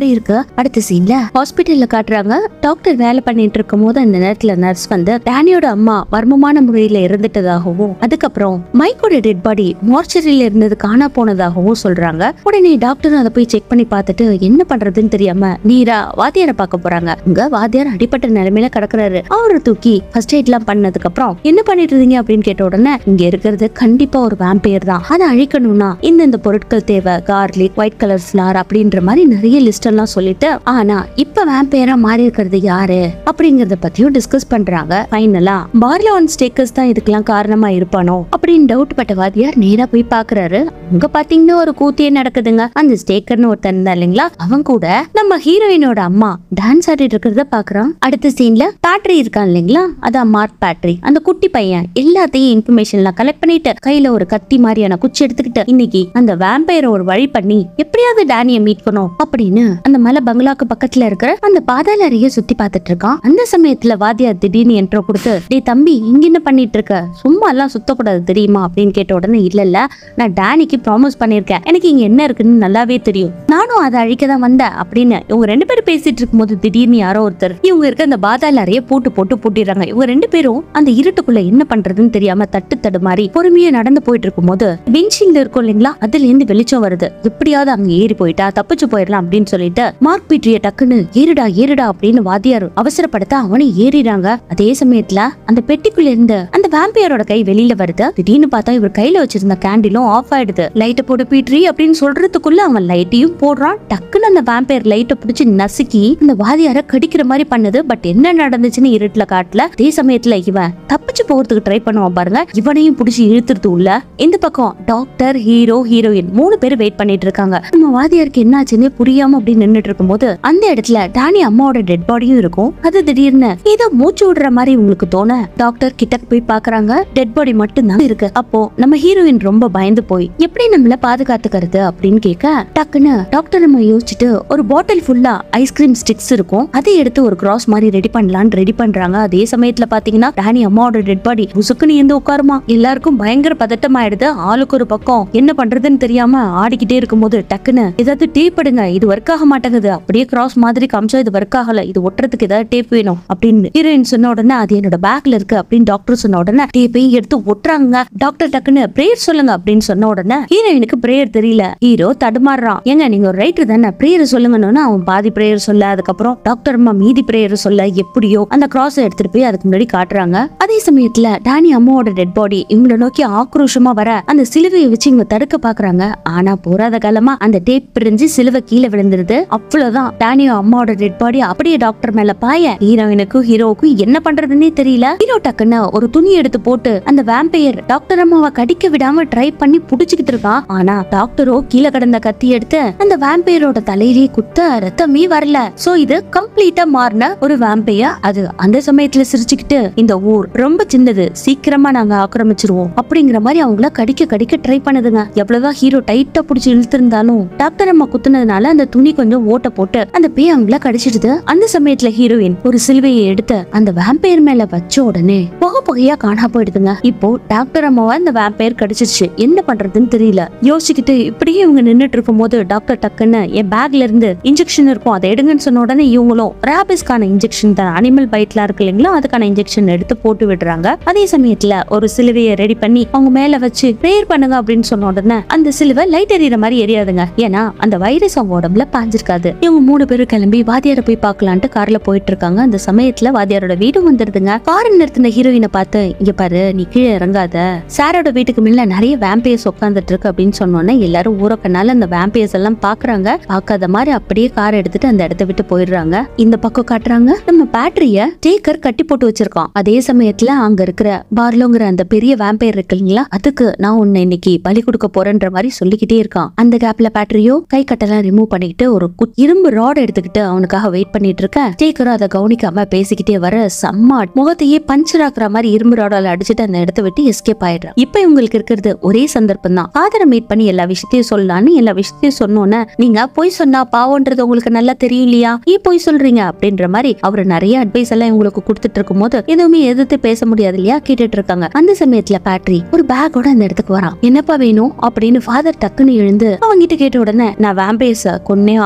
மாதிரி இருக்கு அடுத்த சீன்ல ஹாஸ்பிட்டல்ல காட்டுறாங்க டாக்டர் வேலை பண்ணிட்டு இருக்கும் போது அந்த நேரத்துல நர்ஸ் வந்து டேனியோட அம்மா மர்மமான முறையில இறந்துட்டதாகவும் அதுக்கப்புறம் மைக்கோட டெட் பாடி மார்ச்சரியில இருந்தது காணா போனதாகவும் சொல்றாங்க உடனே டாக்டர் அதை போய் செக் பண்ணி பார்த்துட்டு என்ன பண்றதுன்னு தெரியாம நீரா வாத்தியாரை பார்க்க போறாங்க இங்க வாத்தியார் அடிப்பட்ட நிலைமையில கிடக்குறாரு அவரை தூக்கி ஃபர்ஸ்ட் எய்ட் எல்லாம் பண்ணதுக்கு அப்புறம் என்ன பண்ணிட்டு இருந்தீங்க அப்படின்னு கேட்ட உடனே இங்க இருக்கிறது கண்டிப்பா ஒரு வேம்பையர் தான் அதை அழிக்கணும்னா இந்தந்த பொருட்கள் தேவை கார்லிக் ஒயிட் கலர் ஃபிளார் அப்படின்ற மாதிரி நிறைய லிஸ்ட் எல்லாம் சொல்லிட்டு ஆனா இப்ப வேம்பையரா மாறி இருக்கிறது யாரு அப்படிங்கறத பத்தியும் டிஸ்கஸ் பண்றாங்க ஃபைனலா பார்லோன் ஸ்டேக்கர்ஸ் தான் இதுக்கெல்லாம் காரணமா இருப்பானோ அப்படின்னு டவுட் பட்ட வாத்தியார் நேரா போய் பாக்குறாரு அங்க பாத்தீங்கன்னா ஒரு கூத்தியே நடக்குதுங்க அந்த ஸ்டேக்கர்னு ஒருத்தன் இருந்தா இல்லைங்களா அவன் கூட நம்ம ஹீரோயினோட அம்மா டான்ஸ் ஆடிட்டு இருக்கிறத பாக்குறான் அடுத்த சீன்ல பேட்ரி இருக்கான் இல்லைங்களா அதான் மார்க் பேட்ரி அந்த குட்டி பையன் எல்லாத்தையும் இன்ஃபர்மேஷன் எல்லாம் கலெக்ட் பண்ணிட்டு கையில ஒரு கத்தி மாதிரியான குச்சி எடுத்துக்கிட்டு இன்னைக்கு அந்த வேம்பையரை ஒரு வழி பண்ணி எப்படியாவது டேனிய மீட் பண்ணும் அப்படின்னு அந்த மலை பங்களாக்கு பக்கத்துல இருக்கிற அந்த பாதாள அறைய சுத்தி பார்த்துட்டு இருக்கான் அந்த சமயத்துல வாத்தியார் திடீர்னு என்ட்ரோ கொடுத்து டேய் தம்பி இங்க என்ன பண்ணிட்டு இருக்க சும்மா எல்லாம் சுத்தக்கூடாது தெரியுமா அப்படின்னு கேட்ட உடனே இல்ல இல்ல நான் டேனிக்கு ப்ராமிஸ் பண்ணிருக்கேன் எனக்கு இங்க என்ன இருக்குன்னு நல்லாவே தெரியும் நானும் அதை அழிக்க தான் வந்தேன் அப்படின்னு இவங்க ரெண்டு பேரும் பேசிட்டு இருக்கும்போது திடீர்னு யாரோ ஒருத்தர் இவங்க இருக்க அந்த பாதாள அறைய போட்டு போட்டு பூட்டிடுறாங்க இவங்க ரெண்டு பேரும் அந்த இருட்டுக்குள்ள என்ன பண்றதுன்னு தெரியாம தட்டு தடு மாதிரி பொறுமையா நடந்து போயிட்டு இருக்கும்போது விண்ஷீல்டு இருக்கும் இல்லைங்களா அதுல இருந்து வெளிச்சம் வருது எப்படியாவது அங்க ஏறி போயிட்டா தப்பிச்சு போயிடலாம் அப்படின்னு சொல்லிட்டு மார்க் பீட்ரிய டக்குன்னு ஏறுடா ஏறுடா அப்படின்னு வாத்தியார் அவசரப்படுத்த அவனை ஏறிறாங்க அதே சமயத்துல அந்த பெட்டிக்குள்ள இருந்து அந்த வேம்பையரோட கை வெளியில வருது திடீர்னு பார்த்தா இவர் கையில வச்சிருந்த கேண்டிலும் ஆஃப் ஆயிடுது லைட்டை போட்டு பீட்ரி அப்படின்னு சொல்றதுக்குள்ள அவன் லைட்டையும் போடுறான் டக்குன்னு அந்த வேம்பையர் லைட்டை பிடிச்சு நசுக்கி அந்த வாதியார கடிக்கிற மாதிரி பண்ணுது பட் என்ன நடந்துச்சுன்னு இருட்டுல காட்டல அதே சமயத்துல இவன் தப்பிச்சு போறதுக்கு ட்ரை பண்ணுவான் பாருங்க இவனையும் பிடிச்சி இழுத்துறது உள்ள இந்த பக்கம் டாக்டர் ஹீரோ ஹீரோயின் மூணு பேர் வெயிட் பண்ணிட்டு இருக்காங்க நம்ம வாதியாருக்கு என்ன ஆச்சுன்னே புரியாம அப்படி நின்னுட்டு இருக்கும்போது அந்த இடத்துல டானி அம்மாவோட டெட் பாடியும் இருக்கும் அது திடீர்னு ஏதோ மூச்சு விடுற மாதிரி உங்களுக்கு தோண டாக்டர் கிட்ட போய் பாக்குறாங்க டெட் பாடி மட்டும் தான் இருக்கு அப்போ நம்ம ஹீரோயின் ரொம்ப பயந்து போய் எப்படி நம்மள பாதுகாத்துக்கிறது அப்படின்னு கேட்க டக்குன்னு டாக்டர் நம்ம யோசிச்சுட்டு ஒரு பாட்டில் ஃபுல்லா ஐஸ்கிரீம் ஸ்டிக்ஸ் இருக்கும் அதை எடுத்து ஒரு கிராஸ் மாதிரி ரெடி பண்ணலாம்னு ரெடி பண்றாங்க அதே சமயத்துல பாத்தீங்கன்னா டானி அம்மாவோட டெட் பாடி புசுக்குன்னு எந்த உட்காருமா எல்லாருக்கும் பயங்கர பதட்டம் ஆயிடுது ஆளுக்கு ஒரு பக்கம் என்ன பண்றதுன்னு தெரியாம ஆடிக்கிட்டே இருக்கும்போது டக்குன்னு ஏதாவது டேப் எடுங்க இது ஒர்க் ஆக மாட்டேங்குது அப்படியே கிராஸ் மாதிரி காமிச்சா இது ஒர்க் ஆகல இது ஒட்டுறதுக்கு ஏதாவது டேப் வேணும் அப்படின்னு ஹீரோயின் சொன்ன உடனே அது என்னோட பேக்ல இருக்கு அப்படின்னு டாக்டர் சொன்ன உடனே டேப்பையும் எடுத்து ஒட்டுறாங்க டாக்டர் டக்குன்னு பிரேயர் சொல்லுங்க அப்படின்னு சொன்ன உடனே ஹீரோயினுக்கு பிரேயர் தெரியல ஹீரோ தடுமாறுறான் ஏங்க நீங்க ஒரு ரைட்டர் தானே பிரேயர் சொல்லுங்கன்னு அவன் பாதி பிரேயர் சொல்ல அதுக்கப்புறம் டாக்டர் அம்மா மீதி பிரேயர் சொல்ல எப்படியோ அந்த கிராஸ் எடுத்துட்டு போய் அதுக்கு முன்னாடி காட்டுறாங்க அதே சமயத்துல டானி அம்மாவோட டெட் பாடி இவங்கள நோக்கி ஆக்ரோஷமா வர அந்த சிலுவையை வச்சு இவங்க தடுக்க பாக்குறாங்க ஆனா போராத காலமா அந்த டேப் பிரிஞ்சு சிலுவை கீழே விழுந்துருது அவ்வளவுதான் டானியோ அம்மாவோட டெட் பாடி அப்படியே டாக்டர் மேல பாய ஹீரோயினுக்கும் ஹீரோவுக்கும் என்ன பண்றதுன்னே தெரியல ஹீரோ டக்குன்னு ஒரு துணி எடுத்து போட்டு அந்த வேம்பையர் டாக்டர் அம்மாவை கடிக்க விடாம ட்ரை பண்ணி புடிச்சுக்கிட்டு இருக்கான் ஆனா டாக்டரோ கீழே கடந்த கத்தி எடுத்து அந்த வேம்பையரோட தலையிலேயே குத்த ரத்தமே வரல சோ இது கம்ப்ளீட்டா மாறின ஒரு வேம்பையர் அது அந்த சமயத்துல சிரிச்சுக்கிட்டு இந்த ஊர் ரொம்ப சின்னது சீக்கிரமா நாங்க ஆக்கிரமிச்சிருவோம் அப்படிங்கிற மாதிரி அவங்கள கடிக்க கடிக்க ட்ரை பண்ணுதுங்க எவ்வளவுதான் ஹீரோ டைட்டா புடிச்சு இழுத்திருந்தாலும் டாக்டர் அம்மா குத்துனதுனால அந்த துணி கொஞ்சம் ஓட்ட போட்டு அந்த பேய் அவங்கள கடிச்சிடுது அந்த சமயத்துல ஹீரோயின் ஒரு சிலுவையை எடுத்து அந்த வேம்பையர் மேல வச்ச உடனே புகை புகையா காணா போயிடுதுங்க இப்போ டாக்டர் அம்மாவை அந்த வேம்பையர் கடிச்சிருச்சு என்ன பண்றதுன்னு தெரியல யோசிச்சுக்கிட்டு இப்படியே இவங்க நின்னுட்டு இருக்கும்போது டாக்டர் டக்குன்னு என் பேக்ல இருந்து இன்ஜெக்ஷன் இருக்கும் அதை எடுங்கன்னு சொன்ன உடனே இவங்களும் ரேபிஸ்க்கான இன்ஜெக்ஷன் தான் அனிமல் பைட்லாம் இருக்கு இல்லைங்களா அதுக்கான இன்ஜெக்ஷன் எடுத்து போட்டு விடுறாங்க அதே சமயத்துல ஒரு சிலுவையை ரெடி பண்ணி அவங்க மேல வச்சு ப்ரேயர் பண்ணுங்க அப்படின்னு சொன்ன உடனே அந்த சிலுவை லைட் எரியற மாதிரி எரியாதுங்க ஏன்னா அந்த வைரஸ் அவங்க உடம்புல பாஞ்சிருக்காது இவங்க மூணு பேரும் கிளம்பி வாத்தியார போய் பார்க்கலான்ட்டு கார்ல போயிட்டு இருக்காங்க அந்த சமயத்துல வாத்தியாரோட வீடு வந்துருதுங்க கார் நிறுத்தின ஹீரோயினை பார்த்து இங்க பாரு நீ கீழே இறங்காத சாரோட வீட்டுக்கு முன்ன நிறைய வேம்பையர்ஸ் உட்காந்துட்டு இருக்கு அப்படின்னு சொன்னோன்னே எல்லாரும் ஊரக்கனால அந்த வேம்பையர்ஸ் எல்லாம் பாக்குறாங்க பார்க்காத மாதிரி அப்படியே கார் எடுத்துட்டு அந்த இடத்த விட்டு போயிடுறாங்க இந்த பக்கம் காட்டுறாங்க நம்ம பேட்டரிய டேக்கர் கட்டி போட்டு வச்சிருக்கோம் அதே சமயத்துல அங்க இருக்கிற பார்லோங்கிற அந்த பெரிய வேம்பையர் இருக்கு இல்லைங்களா அதுக்கு நான் உன்னை இன்னைக்கு பலி கொடுக்க போறேன்ற மாதிரி சொல்லிக்கிட்டே இருக்கான் அந்த கேப்ல பேட்டரியோ கை கட்டெல்லாம் ரிமூவ் பண்ணிட்டு ஒரு கு- இரும்பு ராட் எடுத்துக்கிட்டு அவனுக்காக வெயிட் பண்ணிட்டு இருக்க டேக்கரும் அதை கவனிக்காம பேசிக்கிட்டே வர செம்ம முகத்தையே பஞ்சர் ஆக்குற மாதிரி இரும்பு ராடால அடிச்சுட்டு அந்த இடத்த விட்டு எஸ்கேப் ஆயிடுறான் இப்ப இவங்களுக்கு இருக்கிறது ஒரே சந்தர்ப்பம் தான் ஃபாதரை மீட் பண்ணி எல்லா விஷயத்தையும் சொல்லலாம்னு எல்லா விஷயத்தையும் சொன்னோன்னே நீங்க பொய் சொன்னா பாவம்ன்றது உங்களுக்கு நல்லா தெரியும் இல்லையா ஏன் பொய் சொல்றீங்க அப்படின்ற மாதிரி அவர் நிறைய அட்வைஸ் எல்லாம் இவங்களுக்கு கொடுத்துட்டு இருக்கும் போது எதுவுமே எதிர்த்து பேச முடியாது இல்லையா கேட்டுட்டு இருக்காங்க அந்த சமயத்துல பேட்ரி ஒரு பேக்கோட அந்த இடத்துக்கு வரான் என்னப்பா வேணும் அப்படின்னு ஃபாதர் டக்குன்னு எழுந்து அவங்க கிட்ட கேட்ட உடனே நான் வேம்பையர்ஸ கொன்னே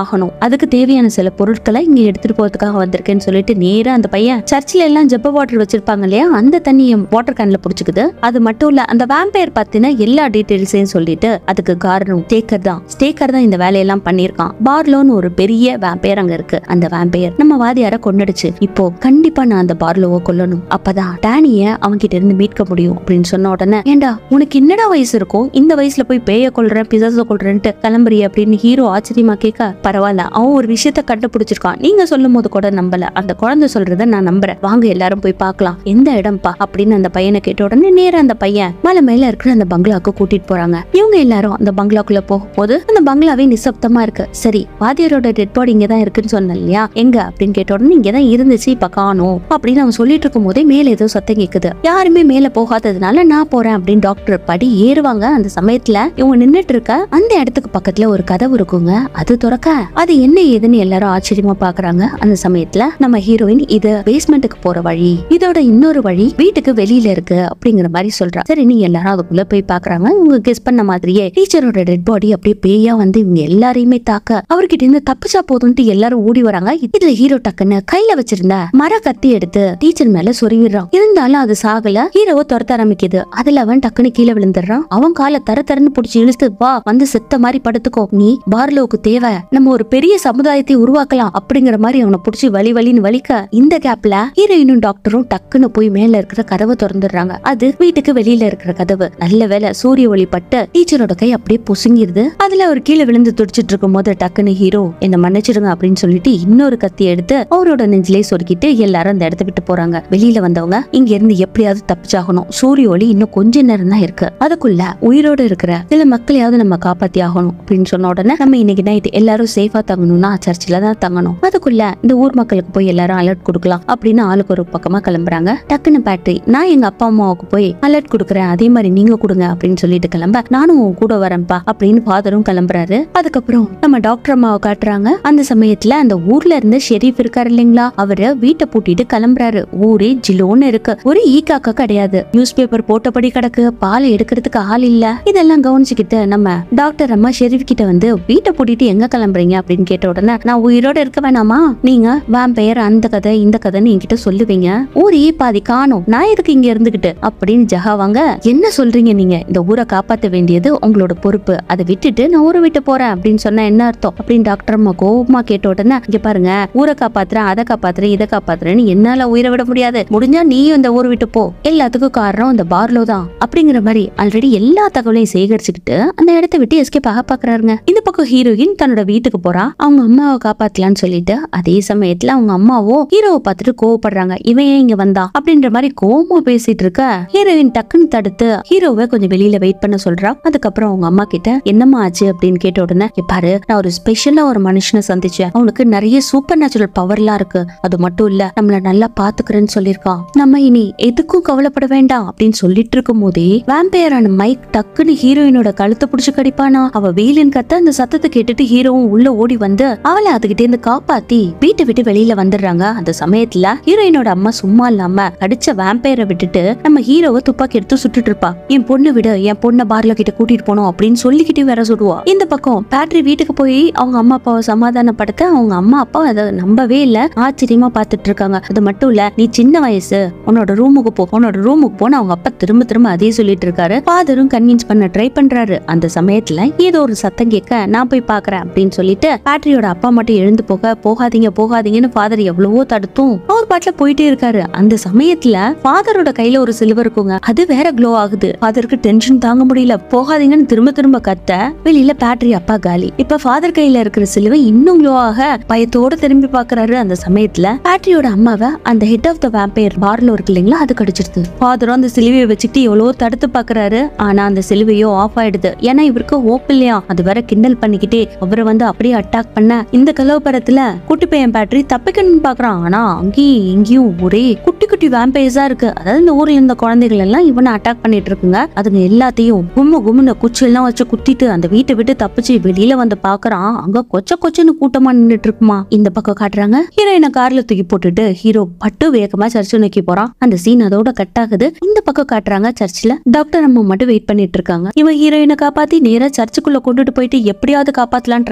ஆகணும் அதுக்கு தேவையான சில பொருட்களை இங்க எடுத்துட்டு போறதுக்காக வந்திருக்கேன்னு சொல்லிட்டு நேரா அந்த பையன் சர்ச்சில் எல்லாம் ஜப்ப வாட்டர் வச்சிருப்பாங்க இல்லையா அந்த தண்ணியை வாட்டர் கேன்ல புடிச்சுக்குது அது மட்டும் இல்ல அந்த வேம்பயர் பத்தின எல்லா டீடைல்ஸையும் சொல்லிட்டு அதுக்கு காரணம் ஸ்டேக்கர் தான் ஸ்டேக்கர் தான் இந்த வேலையெல்லாம் பண்ணிருக்கான் பார்லோன்னு ஒரு பெரிய வேம்பயர் அங்க இருக்கு அந்த வேம்பயர் நம்ம வாதியார கொண்டுடுச்சு இப்போ கண்டிப்பா நான் அந்த பார்லோவை கொல்லணும் அப்பதான் டேனிய அவங்க கிட்ட இருந்து மீட்க முடியும் அப்படின்னு சொன்ன உடனே ஏண்டா உனக்கு என்னடா வயசு இருக்கும் இந்த வயசுல போய் பேய கொள்றேன் பிசாச கொள்றேன்ட்டு கிளம்புறிய அப்படின்னு ஹீரோ ஆச்சரியமா கேட்க பரவாயில்ல அவன் ஒரு விஷயத்த கண்டுபிடிச்சிருக்கான் நீங்க சொல்லும் போது கூட நம்பல அந்த குழந்தை சொல்றத நான் நம்புறேன் வாங்க எல்லாரும் போய் பார்க்கலாம் எந்த இடம்பா அப்படின்னு அந்த பையனை கேட்ட உடனே நேரா அந்த பையன் மலை மேல இருக்கிற அந்த பங்களாக்கு கூட்டிட்டு போறாங்க இவங்க எல்லாரும் அந்த பங்களாக்குள்ள போகும்போது அந்த பங்களாவே நிசப்தமா இருக்கு சரி வாத்தியாரோட டெட் பாடி இங்க தான் இருக்குன்னு சொன்னேன் இல்லையா எங்க அப்படின்னு கேட்ட உடனே இங்க தான் இருந்துச்சு இப்ப காணோம் அப்படின்னு அவன் சொல்லிட்டு இருக்கும் போதே மேல ஏதோ சத்தம் கேக்குது யாருமே மேல போகாததுனால நான் போறேன் அப்படின்னு டாக்டர் படி ஏறுவாங்க அந்த சமயத்துல இவங்க நின்னுட்டு இருக்க அந்த இடத்துக்கு பக்கத்துல ஒரு கதவு இருக்குங்க அது திறக்க அது என்ன ஏதுன்னு எல்லாரும் ஆச்சரியமா பாக்குறாங்க அந்த சமயத்துல நம்ம ஹீரோயின் இது பேஸ்மெண்ட்டுக்கு போற வழி இதோட இன்னொரு வழி வீட்டுக்கு வெளியில இருக்கு அப்படிங்கிற மாதிரி சொல்றா சரி நீ எல்லாரும் அதுக்குள்ள போய் பாக்குறாங்க இவங்க கெஸ் பண்ண மாதிரியே டீச்சரோட டெட் பாடி அப்படியே பேயா வந்து இவங்க எல்லாரையுமே தாக்க அவர்கிட்ட இருந்து தப்பிச்சா போதும்ட்டு எல்லாரும் ஓடி வராங்க இதுல ஹீரோ டக்குன்னு கையில வச்சிருந்த மர கத்தி எடுத்து டீச்சர் மேல சொருகிடுறான் இருந்தாலும் அது சாகல ஹீரோவை துரத்த ஆரம்பிக்குது அதுல அவன் டக்குன்னு கீழே விழுந்துடுறான் அவன் காலை தர தரன்னு புடிச்சு இழுத்து வா வந்து செத்த மாதிரி படுத்துக்கோ நீ பார்லோவுக்கு தேவை நம்ம ஒரு பெரிய சமுதாயத்தை உருவாக்கலாம் அப்படிங்கிற மாதிரி அவனை புடிச்சு வலி வலின்னு வலிக்க இந்த கேப்ல ஹீரோயினும் டாக்டரும் டக்குன்னு போய் மேல இருக்கிற கதவை திறந்துடுறாங்க அது வீட்டுக்கு வெளியில இருக்கிற கதவு நல்ல வேளை சூரிய ஒளி பட்டு டீச்சரோட கை அப்படியே பொசுங்கிருது அதுல அவர் கீழே விழுந்து துடிச்சிட்டு இருக்கும் போது டக்குன்னு ஹீரோ என்ன மன்னிச்சிடுங்க அப்படின்னு சொல்லிட்டு இன்னொரு கத்தி எடுத்து அவரோட நெஞ்சிலே சொருக்கிட்டு எல்லாரும் அந்த இடத்த விட்டு போறாங்க வெளியில வந்தவங்க இங்க இருந்து எப்படியாவது தப்பிச்சாகணும் சூரிய ஒளி இன்னும் கொஞ்ச நேரம் தான் இருக்கு அதுக்குள்ள உயிரோட இருக்கிற சில மக்களையாவது நம்ம காப்பாத்தி ஆகணும் அப்படின்னு சொன்ன உடனே நம்ம இன்னைக்கு நைட் எல்லாரும் சேஃபா தங்கணும்னா சர்ச்சில் தான் தங்கணும் அதுக்குள்ள இந்த ஊர் மக்களுக்கு போய் எல்லாரும் அலர்ட் கொடுக்கலாம் அப்படின்னு ஆளுக்கு ஒரு பக்கமா கிளம்புறாங்க டக்குன்னு பேட்டரி நான் எங்க அப்பா அம்மாவுக்கு போய் அலர்ட் கொடுக்குறேன் அதே மாதிரி நீங்க கொடுங்க அப்படின்னு சொல்லிட்டு கிளம்ப நானும் உன் கூட வரேன்ப்பா அப்படின்னு ஃபாதரும் கிளம்புறாரு அதுக்கப்புறம் நம்ம டாக்டர் அம்மாவை காட்டுறாங்க அந்த சமயத்துல அந்த ஊர்ல இருந்த ஷெரீஃப் இருக்காரு இல்லைங்களா அவரு வீட்டை பூட்டிட்டு கிளம்புறாரு ஊரே ஜிலோன்னு இருக்கு ஒரு ஈ காக்கா கிடையாது நியூஸ் பேப்பர் போட்டபடி கிடக்கு பால் எடுக்கிறதுக்கு ஆள் இல்ல இதெல்லாம் கவனிச்சுக்கிட்டு நம்ம டாக்டர் அம்மா ஷெரீஃப் கிட்ட வந்து வீட்டை பூட்டிட்டு எங்க கிளம்புறீங்க அப்படின்னு கேட்ட உடனே நான் உயிரோட இருக்க வேணாமா நீங்க வேம்பயர் அந்த கதை இந்த கதைன்னு என்கிட்ட சொல்லுவீங்க ஊரே பாதி காணும் நான் எதுக்கு இங்க இருந்துகிட்டு அப்படின்னு ஜஹாவாங்க என்ன சொல்றீங்க நீங்க இந்த ஊரை காப்பாத்த வேண்டியது உங்களோட பொறுப்பு அதை விட்டுட்டு நான் ஊரை விட்டு போறேன் அப்படின்னு சொன்னா என்ன அர்த்தம் அப்படின்னு டாக்டர் அம்மா கோபமா கேட்ட உடனே இங்க பாருங்க ஊரை காப்பாத்துறேன் அதை காப்பாத்துறேன் இதை காப்பாத்துறேன்னு என்னால உயிரை விட முடியாது முடிஞ்சா நீயும் இந்த ஊரை விட்டு போ எல்லாத்துக்கும் காரணம் இந்த பார்லோ தான் அப்படிங்கிற மாதிரி ஆல்ரெடி எல்லா தகவலையும் சேகரிச்சுக்கிட்டு அந்த இடத்த விட்டு எஸ்கேப் ஆக பாக்குறாருங்க இந்த பக்கம் ஹீரோயின் தன்னோட வீட்டுக்கு போறா அவங்க அம்மாவை காப்பாத்தலாம்னு சொல்லிட்டு அதே சமயத்துல அவங்க அம்மாவோ ஹீரோவை பார்த்துட்டு கோவப்படுறாங்க இவன் ஏன் இங்க வந்தா அப்படின்ற மாதிரி கோவமா பேசிட்டு இருக்க ஹீரோயின் டக்குன்னு தடுத்து ஹீரோவை கொஞ்சம் வெளியில வெயிட் பண்ண சொல்றா அதுக்கப்புறம் அவங்க அம்மா கிட்ட என்னம்மா ஆச்சு அப்படின்னு கேட்ட உடனே "இங்க பாரு நான் ஒரு ஸ்பெஷலா ஒரு மனுஷனை சந்திச்சேன் அவனுக்கு நிறைய சூப்பர் நேச்சுரல் பவர்லாம் இருக்கு அது மட்டும் இல்ல நம்மள நல்லா பாத்துக்கிறேன்னு சொல்லியிருக்கான் நம்ம இனி எதுக்கும் கவலைப்பட வேண்டாம் அப்படின்னு சொல்லிட்டு இருக்கும் போதே வேம்பையரான மைக் டக்குன்னு ஹீரோயினோட கழுத்தை புடிச்சு கடிப்பானா அவ வீலின் கத்த அந்த சத்தத்தை கேட்டுட்டு ஹீரோவும் உள்ள ஓடி வந்து அவளை அதுகிட்ட இருந்து காப்பாத்தி வீட்டை விட்டு வெளியில வந்துடுறாங்க அந்த சமயத்துல ஹீரோயினோட அம்மா சும்மா இல்லாம கடிச்ச வேம்பையரை விட்டுட்டு நம்ம ஹீரோவை துப்பாக்கி எடுத்து சுட்டுட்டு இருப்பா என் பொண்ணு விடு என் பொண்ணை பார்ல கிட்ட கூட்டிட்டு போனோம் அப்படின்னு சொல்லிக்கிட்டே வேற சுடுவா இந்த பக்கம் பேட்ரி வீட்டுக்கு போய் அவங்க அம்மா அப்பாவை சமாதானப்படுத்த அவங்க அம்மா அப்பா அதை நம்பவே இல்ல ஆச்சரியமா பார்த்துட்டு இருக்காங்க அது மட்டும் இல்ல நீ சின்ன வயசு உன்னோட ரூமுக்கு போ உன்னோட ரூமுக்கு போன அவங்க அப்பா திரும்ப திரும்ப அதே சொல்லிட்டு இருக்காரு ஃபாதரும் கன்வின்ஸ் பண்ண ட்ரை பண்றாரு அந்த சமயத்துல ஏதோ ஒரு சத்தம் கேட்க நான் போய் பாக்குறேன் அப்படின்னு சொல்லிட்டு பேட்ரியோட அப்பா மட்டும் எழுந்து போக போகாதீங்க போகாதீங்கன்னு ஃபாதர் எவ்வளவோ தடுத்தும் அவர் பாட்டுல போயிட்டே இருக்காரு அந்த சமயத்துல ஃபாதரோட கையில ஒரு சிலுவை இருக்குங்க அது வேற க்ளோ ஆகுது ஃபாதருக்கு டென்ஷன் தாங்க முடியல போகாதீங்கன்னு திரும்ப திரும்ப கத்த வெளியில பேட்டரி அப்பா காலி இப்ப ஃபாதர் கையில இருக்கிற சிலுவை இன்னும் க்ளோ ஆக பயத்தோட திரும்பி பாக்குறாரு அந்த சமயத்துல பேட்டரியோட அம்மாவை அந்த ஹெட் ஆஃப் த வேம்பயர் பார்ல இருக்கு இல்லைங்களா அது கடிச்சிருது ஃபாதரும் அந்த சிலுவையை வச்சுக்கிட்டு எவ்வளவோ தடுத்து பாக்குறாரு ஆனா அந்த சிலுவையோ ஆஃப் ஆயிடுது ஏன்னா இவருக்கு ஹோப் இல்லையா அது வேற கிண்டல் பண்ணிக்கிட்டே அவரை வந்து அப்படியே அட்டாக் பண்ண இந்த கலவரத்துல குட்டி பையன் பேட்டரி தப்பிக்கணும்னு பாக்குறான் ஆனா அங்கேயும் இங்கேயும் ஒரே குட்டி குட்டி வேம்பைஸா இருக்கு அதாவது இந்த ஊர்ல இருந்த குழந்தைகள் எல்லாம் இவனை அட்டாக் பண்ணிட்டு இருக்குங்க அதுங்க எல்லாத்தையும் கும்மு கும்முன்னு குச்சி எல்லாம் வச்சு குத்திட்டு அந்த வீட்டை விட்டு தப்பிச்சு வெளியில வந்து பாக்குறான் அங்க கொச்ச கொச்சன்னு கூட்டமா நின்னுட்டு இருக்குமா இந்த பக்கம் காட்டுறாங்க ஹீரோயினை கார்ல தூக்கி போட்டுட்டு ஹீரோ பட்டு வேகமா சர்ச்சு நோக்கி போறான் அந்த சீன் அதோட கட் ஆகுது இந்த பக்கம் காட்டுறாங்க சர்ச்சில் டாக்டர் அம்மா மட்டும் வெயிட் பண்ணிட்டு இருக்காங்க இவன் ஹீரோயினை காப்பாத்தி நேரா சர்ச்சுக்குள்ள கொண்டுட்டு போயிட்டு எப்படியாவது காப்பாத்தலாம் ட்ரை பண்ணுவா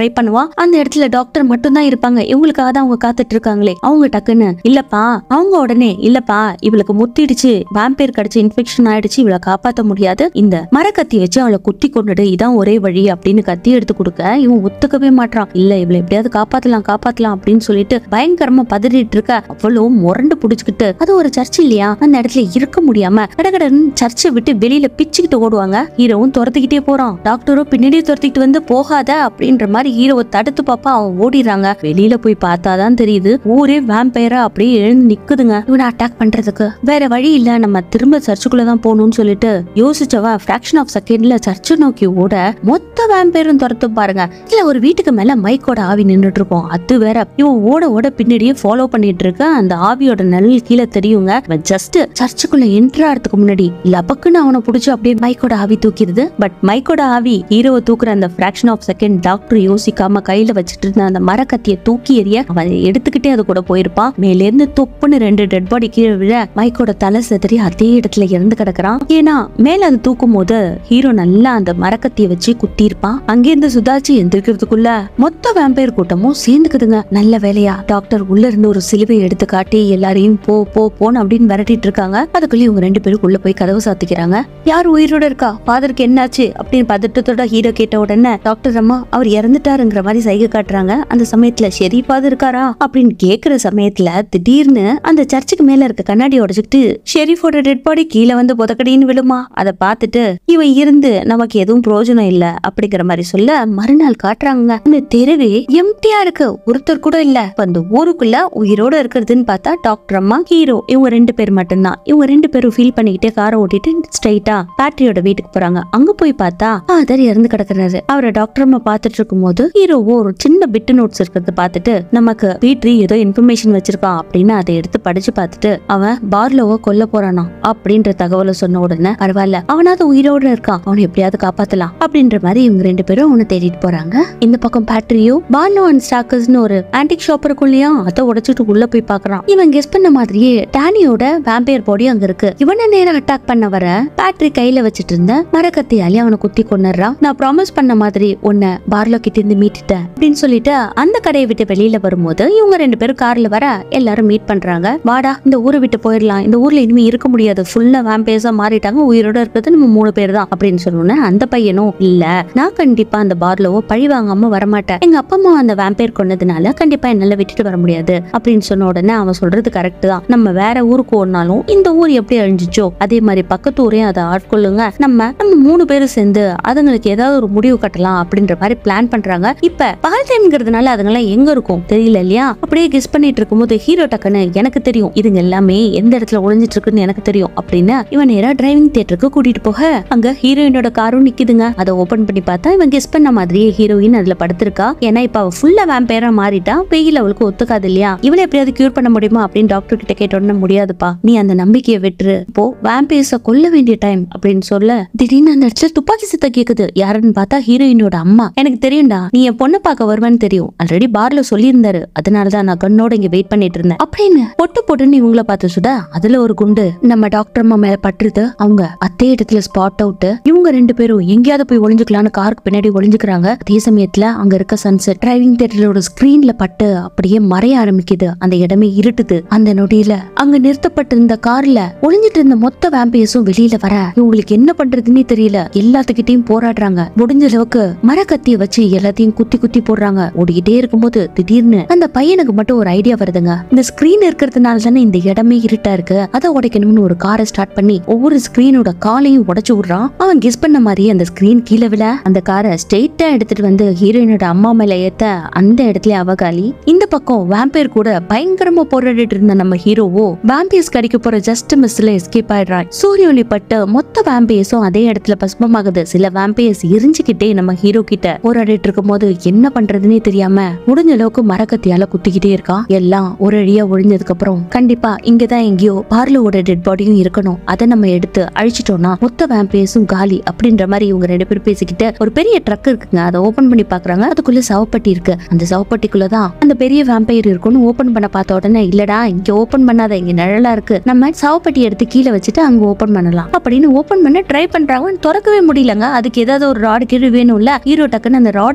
போயிருப்பான் அந்த இடத்துல டாக்டர் மட்டும் தான் இருப்பாங்க இவங்களுக்காக தான் அவங்க காத்துட்டு இருக்காங்களே அவங்க டக்குன்னு இல்லப்பா அவங்க உடனே இல்லப்பா இவளுக்கு முத்திடுச்சு வேம்பேர் கடிச்சு இன்ஃபெக்ஷன் ஆயிடுச்சு இவளை காப்பாத்த முடியாது இந்த மரக்கத்தி வச்சு அவளை குத்தி கொண்டுடு இதான் ஒரே வழி அப்படின்னு கத்தி எடுத்து கொடுக்க இவன் ஒத்துக்கவே மாட்றான் இல்ல இவளை எப்படியாவது காப்பாத்தலாம் காப்பாத்தலாம் அப்படின்னு சொல்லிட்டு பயங்கரமா பதறிட்டு இருக்க அவ்வளவு முரண்டு புடிச்சுக்கிட்டு அது ஒரு சர்ச் இல்லையா அந்த இடத்துல இருக்க முடியாம கடகடன் சர்ச்சை விட்டு வெளியில பிச்சுக்கிட்டு ஓடுவாங்க ஹீரோவும் துரத்திக்கிட்டே போறான் டாக்டரும் பின்னாடியே துரத்திக்கிட்டு வந்து போகாத அப்படின்ற மாதிரி ஹீரோவை தடுத்து பாப்பா அவன் ஓடிடுறாங்க வெளியில போய் பார்த்தாதான் தெரியுது ஊரே வேம்பயரா அப்படியே எழுந்து நிக்குதுங்க இவனை அட்டாக் பண்றதுக்கு வேற வழி இல்ல நம்ம திரும்ப சர்ச்சுக்குள்ள தான் போகணும்னு சொல்லிட்டு யோசிச்சவ ஃபிராக்ஷன் ஆஃப் செகண்ட்ல சர்ச்சை நோக்கி ஓட மொத்த வேம்பயரும் துரத்தும் பாருங்க இல்ல ஒரு வீட்டுக்கு மேல மைக்கோட ஆவி நின்னுட்டு இருக்கும் அது வேற இவன் ஓட ஓட பின்னாடியே ஃபாலோ பண்ணிட்டு இருக்க அந்த ஆவியோட நிழல் கீழே தெரியுங்க ஜஸ்ட் சர்ச்சுக்குள்ள என்ட்ரு ஆகிறதுக்கு முன்னாடி லபக்குன்னு அவனை புடிச்சு அப்படியே மைக்கோட ஆவி தூக்கிடுது பட் மைக்கோட ஆவி ஹீரோவை தூக்குற அந்த ஃபிராக்ஷன் ஆஃப் செகண்ட் டாக்டர் யோசிக்காம கையில வச்சுட்டு இருந்த அந்த மரக்கத்தியை தூக்கி எறிய அவன் எடுத்துக்கிட்டே அது கூட போயிருப்பான் மேல இருந்து தொப்புன்னு ரெண்டு டெட் பாடி கீழே விழ மைக்கோட தலை செதறி அதே இடத்துல இறந்து கிடக்குறான் ஏன்னா மேல அது தூக்கும் போது ஹீரோ நல்லா அந்த மரக்கத்தியை வச்சு குத்தி இருப்பான் அங்கிருந்து சுதாச்சி எந்திரிக்கிறதுக்குள்ள மொத்த வேம்பயர் கூட்டமும் சேர்ந்துக்குதுங்க நல்ல வேலையா டாக்டர் உள்ள இருந்து ஒரு சிலுவை எடுத்து காட்டி எல்லாரையும் போ போ போன்னு அப்படின்னு விரட்டிட்டு இருக்காங்க அதுக்குள்ள இவங்க ரெண்டு பேரும் உள்ள போய் கதவு சாத்திக்கிறாங்க யார் உயிரோட இருக்கா ஃபாதருக்கு என்னாச்சு அப்படின்னு பதட்டத்தோட ஹீரோ கேட்ட உடனே டாக்டர் அம்மா அவர் இறந்துட்டாருங்கிற மாதிரி சைகை காட்டுறாங்க அந்த சமயத்துல ஷெரீஃபாவது இருக்காரா அப்படின்னு கேக்குற சமயத்துல திடீர்னு அந்த சர்ச்சுக்கு மேல இருக்க கண்ணாடி உடைச்சுக்கிட்டு ஷெரீஃபோட டெட் பாடி கீழே வந்து புதக்கடின்னு விழுமா அதை பார்த்துட்டு இவன் இருந்து நமக்கு எதுவும் பிரயோஜனம் இல்ல அப்படிங்கிற மாதிரி சொல்ல மறுநாள் காட்டுறாங்க அந்த தெருவே எம்டியா இருக்கு ஒருத்தர் கூட இல்ல இப்ப அந்த ஊருக்குள்ள உயிரோட இருக்கிறதுன்னு பார்த்தா டாக்டர் அம்மா ஹீரோ இவங்க ரெண்டு பேர் மட்டும்தான் இவங்க ரெண்டு பேரும் ஃபீல் பண்ணிக்கிட்டே காரை ஓட்டிட்டு ஸ்ட்ரைட்டா பேட்ரியோட வீட்டுக்கு போறாங்க அங்க போய் பார்த்தா ஃபாதர் இறந்து கிடக்குறாரு அவரை டாக்டர் அம்மா பார்த்துட்டு இருக்கும்போது ஹீரோவோ ஒரு சின்ன பிட்டு நோட்ஸ் இருக்கிறத பார்த்துட்டு நமக்கு பீட்ரி ஏதோ இன்ஃபர்மேஷன் வச்சிருக்கான் அப்படின்னு அதை எடுத்து படிச்சு பார்த்துட்டு அவன் பார்லோவை கொல்ல போறானா அப்படின்ற தகவலை சொன்ன உடனே பரவாயில்ல அவனாவது உயிரோட இருக்கான் அவனை எப்படியாவது காப்பாத்தலாம் அப்படின்ற மாதிரி இவங்க ரெண்டு பேரும் அவனை தேடிட்டு போறாங்க இந்த பக்கம் பேட்ரியோ பார்லோ அண்ட் ஸ்டாக்கர்ஸ்னு ஒரு ஆன்டிக் ஷாப் இருக்கும் இல்லையா அதை உடைச்சிட்டு உள்ள போய் பார்க்கறான் இவன் கெஸ் பண்ண மாதிரியே டேனியோட வேம்பையர் பாடி அங்க இருக்கு இவனை நேரம் அட்டாக் பண்ண வர பேட்ரி கையில வச்சிட்டு இருந்த மரக்கத்தியாலே அவனை குத்தி கொண்டுறான் நான் ப்ராமிஸ் பண்ண மாதிரி உன்னை பார்லோ கிட்ட இருந்து மீட்டுட்டேன் அப்படின்னு சொல்லிட்டு அந்த கடையை விட்டு வெளியில வரும்போது இவங்க ரெண்டு பேரும் கார்ல வர எல்லாரும் மீட் பண்றாங்க வாடா இந்த ஊரை விட்டு போயிடலாம் இந்த ஊர்ல இனிமே இருக்க முடியாது ஃபுல்லா வேம்பேஸா மாறிட்டாங்க உயிரோட இருக்கிறது நம்ம மூணு பேர் தான் அப்படின்னு சொன்னோன்னே அந்த பையனும் இல்ல நான் கண்டிப்பா அந்த பார்லோவோ பழி வாங்காம வரமாட்டேன் எங்க அப்பா அம்மா அந்த வேம்பேர் கொன்னதுனால கண்டிப்பா என்னால விட்டுட்டு வர முடியாது அப்படின்னு சொன்ன உடனே அவன் சொல்றது கரெக்ட் தான் நம்ம வேற ஊருக்கு ஓடினாலும் இந்த ஊர் எப்படி அழிஞ்சிச்சோ அதே மாதிரி பக்கத்து ஊரையும் அதை ஆட்கொள்ளுங்க நம்ம நம்ம மூணு பேரும் சேர்ந்து அதுங்களுக்கு ஏதாவது ஒரு முடிவு கட்டலாம் அப்படின்ற மாதிரி பிளான் பண்றாங்க இப்ப பகல் டைம்ங்கிறதுனால அதுங்கெல்லாம் எங்க இருக்கும் தெரியல இல்லையா அப்படியே கெஸ் பண்ணிட்டு இருக்கும்போது ஹீரோ டக்குன்னு எனக்கு தெரியும் இதுங்க எல்லாமே எந்த இடத்துல ஒளிஞ்சிட்டு இருக்குன்னு எனக்கு தெரியும் அப்படின்னு இவன் நேரா டிரைவிங் தியேட்டருக்கு கூட்டிட்டு போக அங்க ஹீரோயினோட காரும் நிக்குதுங்க அதை ஓபன் பண்ணி பார்த்தா இவன் கெஸ் பண்ண மாதிரியே ஹீரோயின் அதுல படுத்திருக்கா ஏன்னா இப்ப அவ ஃபுல்லா வேம்பேரா மாறிட்டா வெயில் அவளுக்கு ஒத்துக்காது இல்லையா இவளை எப்படியாவது கியூர் பண்ண முடியுமா அப்படின்னு டாக்டர் கிட்ட கேட்ட உடனே முடியாதுப்பா நீ அந்த நம்பிக்கையை விட்டுரு இப்போ வேம்பேர்ஸ கொல்ல வேண்டிய டைம் அப்படின்னு சொல்ல திடீர்னு அந்த இடத்துல துப்பாக்கி சத்தம் கேக்குது யாருன்னு பார்த்தா ஹீரோயினோட அம்மா எனக்கு தெரியும்டா நீ என் பொண்ணை பார்க்க வருவேன்னு தெரியும் ஆல்ரெடி பார்ல சொல்லியிருந்தாரு அதனாலதான் நான் கண்ணோட இங்க வெயிட் பண்ணிட்டு இருந்தேன் அப்படின்னு பொட்டு பொட்டுன்னு இவங்கள பார்த்து சுட அதுல ஒரு குண்டு நம்ம டாக்டர் அம்மா மேல பட்டுருது அவங்க அதே இடத்துல ஸ்பாட் அவுட் இவங்க ரெண்டு பேரும் எங்கேயாவது போய் ஒளிஞ்சுக்கலாம்னு காருக்கு பின்னாடி ஒளிஞ்சுக்கிறாங்க அதே சமயத்துல அங்க இருக்க சன்செட் டிரைவிங் தியேட்டரோட ஸ்கிரீன்ல பட்டு அப்படியே மறைய ஆரம்பிக்குது அந்த இடமே இருட்டுது அந்த நொடியில அங்க நிறுத்தப்பட்டிருந்த கார்ல ஒளிஞ்சிட்டு இருந்த மொத்த வேம்பையஸும் வெளியில வர இவங்களுக்கு என்ன பண்றதுன்னே தெரியல எல்லாத்துக்கிட்டையும் போராடுறாங்க முடிஞ்ச அளவுக்கு மரக்கத்திய வச்சு எல்லாத்தையும் குத்தி குத்தி போடுறாங்க ஓடிக்கிட்டே இருக்கும்போது திடீர்னு அந்த பையனுக்கு மட்டும் ஒரு ஐடியா வருதுங்க இந்த ஸ்கிரீன் இருக்கிறதுனால தானே இந்த இடமே இருட்டா இருக்கு அதை உடைக்கணும்னு ஒரு காரை ஸ்டார்ட் பண்ணி ஒவ்வொரு ஸ்கிரீனோட காலையும் உடைச்சு விடுறான் அவன் கெஸ் பண்ண மாதிரி அந்த ஸ்கிரீன் கீழே விழ அந்த காரை ஸ்ட்ரெயிட்டா எடுத்துட்டு வந்து ஹீரோயினோட அம்மா மேல ஏத்த அந்த இடத்துல அவகாலி இந்த பக்கம் வேம்பையர் கூட பயங்கரமா போராடிட்டு இருந்த நம்ம ஹீரோவோ வேம்பையர்ஸ் கடிக்க போற ஜஸ்ட் மிஸ்ல எஸ்கேப் ஆயிடுறான் சூரிய ஒளி பட்டு மொத்த வேம்பையர்ஸும் அதே இடத்துல பஸ்மமாகுது சில வேம்பையர்ஸ் எரிஞ்சுக்கிட்டே நம்ம ஹீரோ கிட்ட போராடிட்டு இருக்கும் போது என்ன பண்றதுன்னே தெரியாம முடிஞ்ச அளவுக்கு மரக்கத்தியால குத்திக்கிட்டே இருக்கான் எல்லாம் ஒரு அழியா ஒழிஞ்சதுக்கு அப்புறம் கண்டிப்பா இங்கதான் எங்கேயோ பார்லோவோட டெட் பாடியும் இருக்கணும் அதை நம்ம எடுத்து அழிச்சிட்டோம்னா மொத்த வேம்பையர்ஸும் காலி அப்படின்ற மாதிரி இவங்க ரெண்டு பேரும் பேசிக்கிட்டு ஒரு பெரிய ட்ரக் இருக்குங்க அதை ஓபன் பண்ணி பாக்குறாங்க அதுக்குள்ள சவப்பட்டி இருக்கு அந்த சவப்பட்டிக்குள்ள தான் அந்த பெரிய வேம்பையர் இருக்கும்னு ஓபன் பண்ண பார்த்த உடனே இல்லடா இங்க ஓபன் பண்ணாத இங்க நிழலா இருக்கு நம்ம சவப்பட்டி எடுத்து கீழே வச்சுட்டு அங்க ஓபன் பண்ணலாம் அப்படின்னு ஓபன் பண்ண ட்ரை பண்றாங்க திறக்கவே முடியலங்க அதுக்கு ஏதாவது ஒரு ராடு கீழே வேணும்ல ஹீரோ டக்குன்னு அந்த ராடை எடுக்க போறான்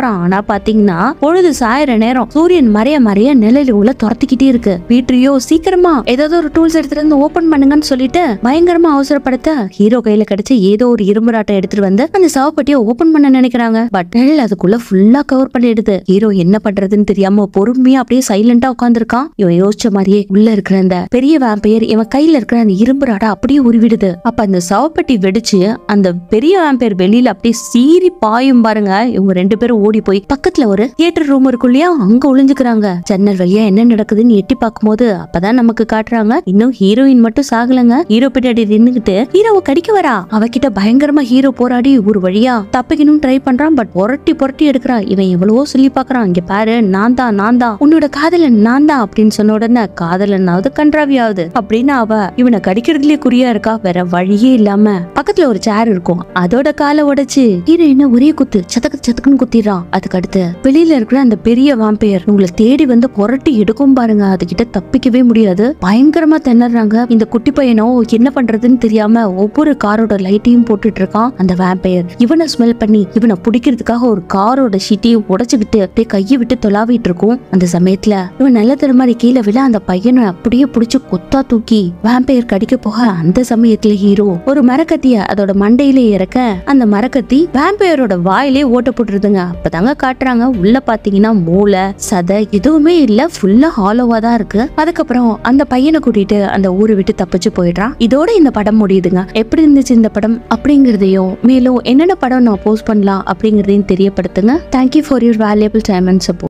பண்றான் ஆனா பாத்தீங்கன்னா பொழுது சாயிற நேரம் சூரியன் மறைய மறைய நிலையில உள்ள துரத்திக்கிட்டே இருக்கு பீட்ரியோ சீக்கிரமா ஏதாவது ஒரு டூல்ஸ் எடுத்துட்டு வந்து ஓபன் பண்ணுங்கன்னு சொல்லிட்டு பயங்கரமா அவசரப்படுத்த ஹீரோ கையில கிடைச்ச ஏதோ ஒரு இரும்பு ராட்டை எடுத்துட்டு வந்து அந்த சவப்பட்டியை ஓபன் பண்ண நினைக்கிறாங்க பட் நிழல் அதுக்குள்ள ஃபுல்லா கவர் பண்ணிடுது ஹீரோ என்ன பண்றதுன்னு தெரியாம பொறுமையா அப்படியே சைலண்டா உட்காந்துருக்கான் இவன் யோசிச்ச மாதிரியே உள்ள இருக்கிற அந்த பெரிய வேம்பையர் இவன் கையில இருக்கிற அந்த இரும்பு ராடை அப்படியே உருவிடுது அப்ப அந்த சவப்பட்டி வெடிச்சு அந்த பெரிய வேம்பையர் வெளியில அப்படியே சீறி பாயும் பாருங்க இவங்க ரெண்டு பேரும் ஓடி போய் பக்கத்துல ஒரு தியேட்டர் ரூம் இருக்கும் இல்லையா அங்க ஒளிஞ்சுக்கிறாங்க ஜன்னல் வழியா என்ன நடக்குதுன்னு எட்டி பார்க்கும்போது அப்பதான் நமக்கு காட்டுறாங்க இன்னும் ஹீரோயின் மட்டும் சாகலங்க ஹீரோ பின்னாடி நின்னுகிட்டு ஹீரோவை கடிக்க வரா அவகிட்ட பயங்கரமா ஹீரோ போராடி ஒரு வழியா தப்பிக்கணும் ட்ரை பண்றான் பட் புரட்டி புரட்டி எடுக்கிறான் இவன் எவ்வளவோ சொல்லி பாக்குறான் இங்க பாரு நான் தான் நான் தான் உன்னோட காதலன் நான் தான் அப்படின்னு சொன்ன உடனே காதலனாவது கன்றாவியாவது அப்படின்னு அவ இவனை கடிக்கிறதுலயே குறியா இருக்கா வேற வழியே இல்லாம பக்கத்துல ஒரு சேர் இருக்கும் அதோட காலை உடைச்சு ஹீரோயின ஒரே குத்து சதக்கு சதக்குன்னு குத்திடுறான் அதுக்கு அடுத்து வெளியில இருக்கிற அந்த பெரிய வாம்பையர் உங்களை தேடி வந்து புரட்டி எடுக்கும் பாருங்க அதுகிட்ட தப்பிக்கவே முடியாது பயங்கரமா திணறாங்க இந்த குட்டி பையனோ என்ன பண்றதுன்னு தெரியாம ஒவ்வொரு காரோட லைட்டையும் போட்டுட்டு இருக்கான் அந்த வேம்பையர் இவனை ஸ்மெல் பண்ணி இவனை பிடிக்கிறதுக்காக ஒரு காரோட ஷீட்டையும் உடைச்சுக்கிட்டு அப்படியே கையை விட்டு தொலாவிட்டு இருக்கும் அந்த சமயத்துல இவன் நல்ல தர மாதிரி கீழே விழ அந்த பையனை அப்படியே பிடிச்சு கொத்தா தூக்கி வேம்பையர் கடிக்க போக அந்த சமயத்துல ஹீரோ ஒரு மரக்கத்திய அதோட மண்டையிலே இறக்க அந்த மரக்கத்தி வேம்பையரோட வாயிலே ஓட்ட போட்டுருதுங்க அப்பதாங்க காட்டுறாங்க உள்ள பாத்தீங்கன்னா மூளை சதை எதுவுமே இல்ல ஃபுல்லா ஹாலோவா தான் இருக்கு அதுக்கப்புறம் அந்த பையனை கூட்டிட்டு அந்த ஊரை விட்டு தப்பிச்சு போயிடுறான் இதோட இந்த படம் முடியுதுங்க எப்படி இருந்துச்சு இந்த படம் அப்படிங்கறதையும் மேலும் என்னென்ன படம் நான் போஸ்ட் பண்ணலாம் அப்படிங்கறதையும் தெரியப்படுத்துங்க thank you for your valuable time and support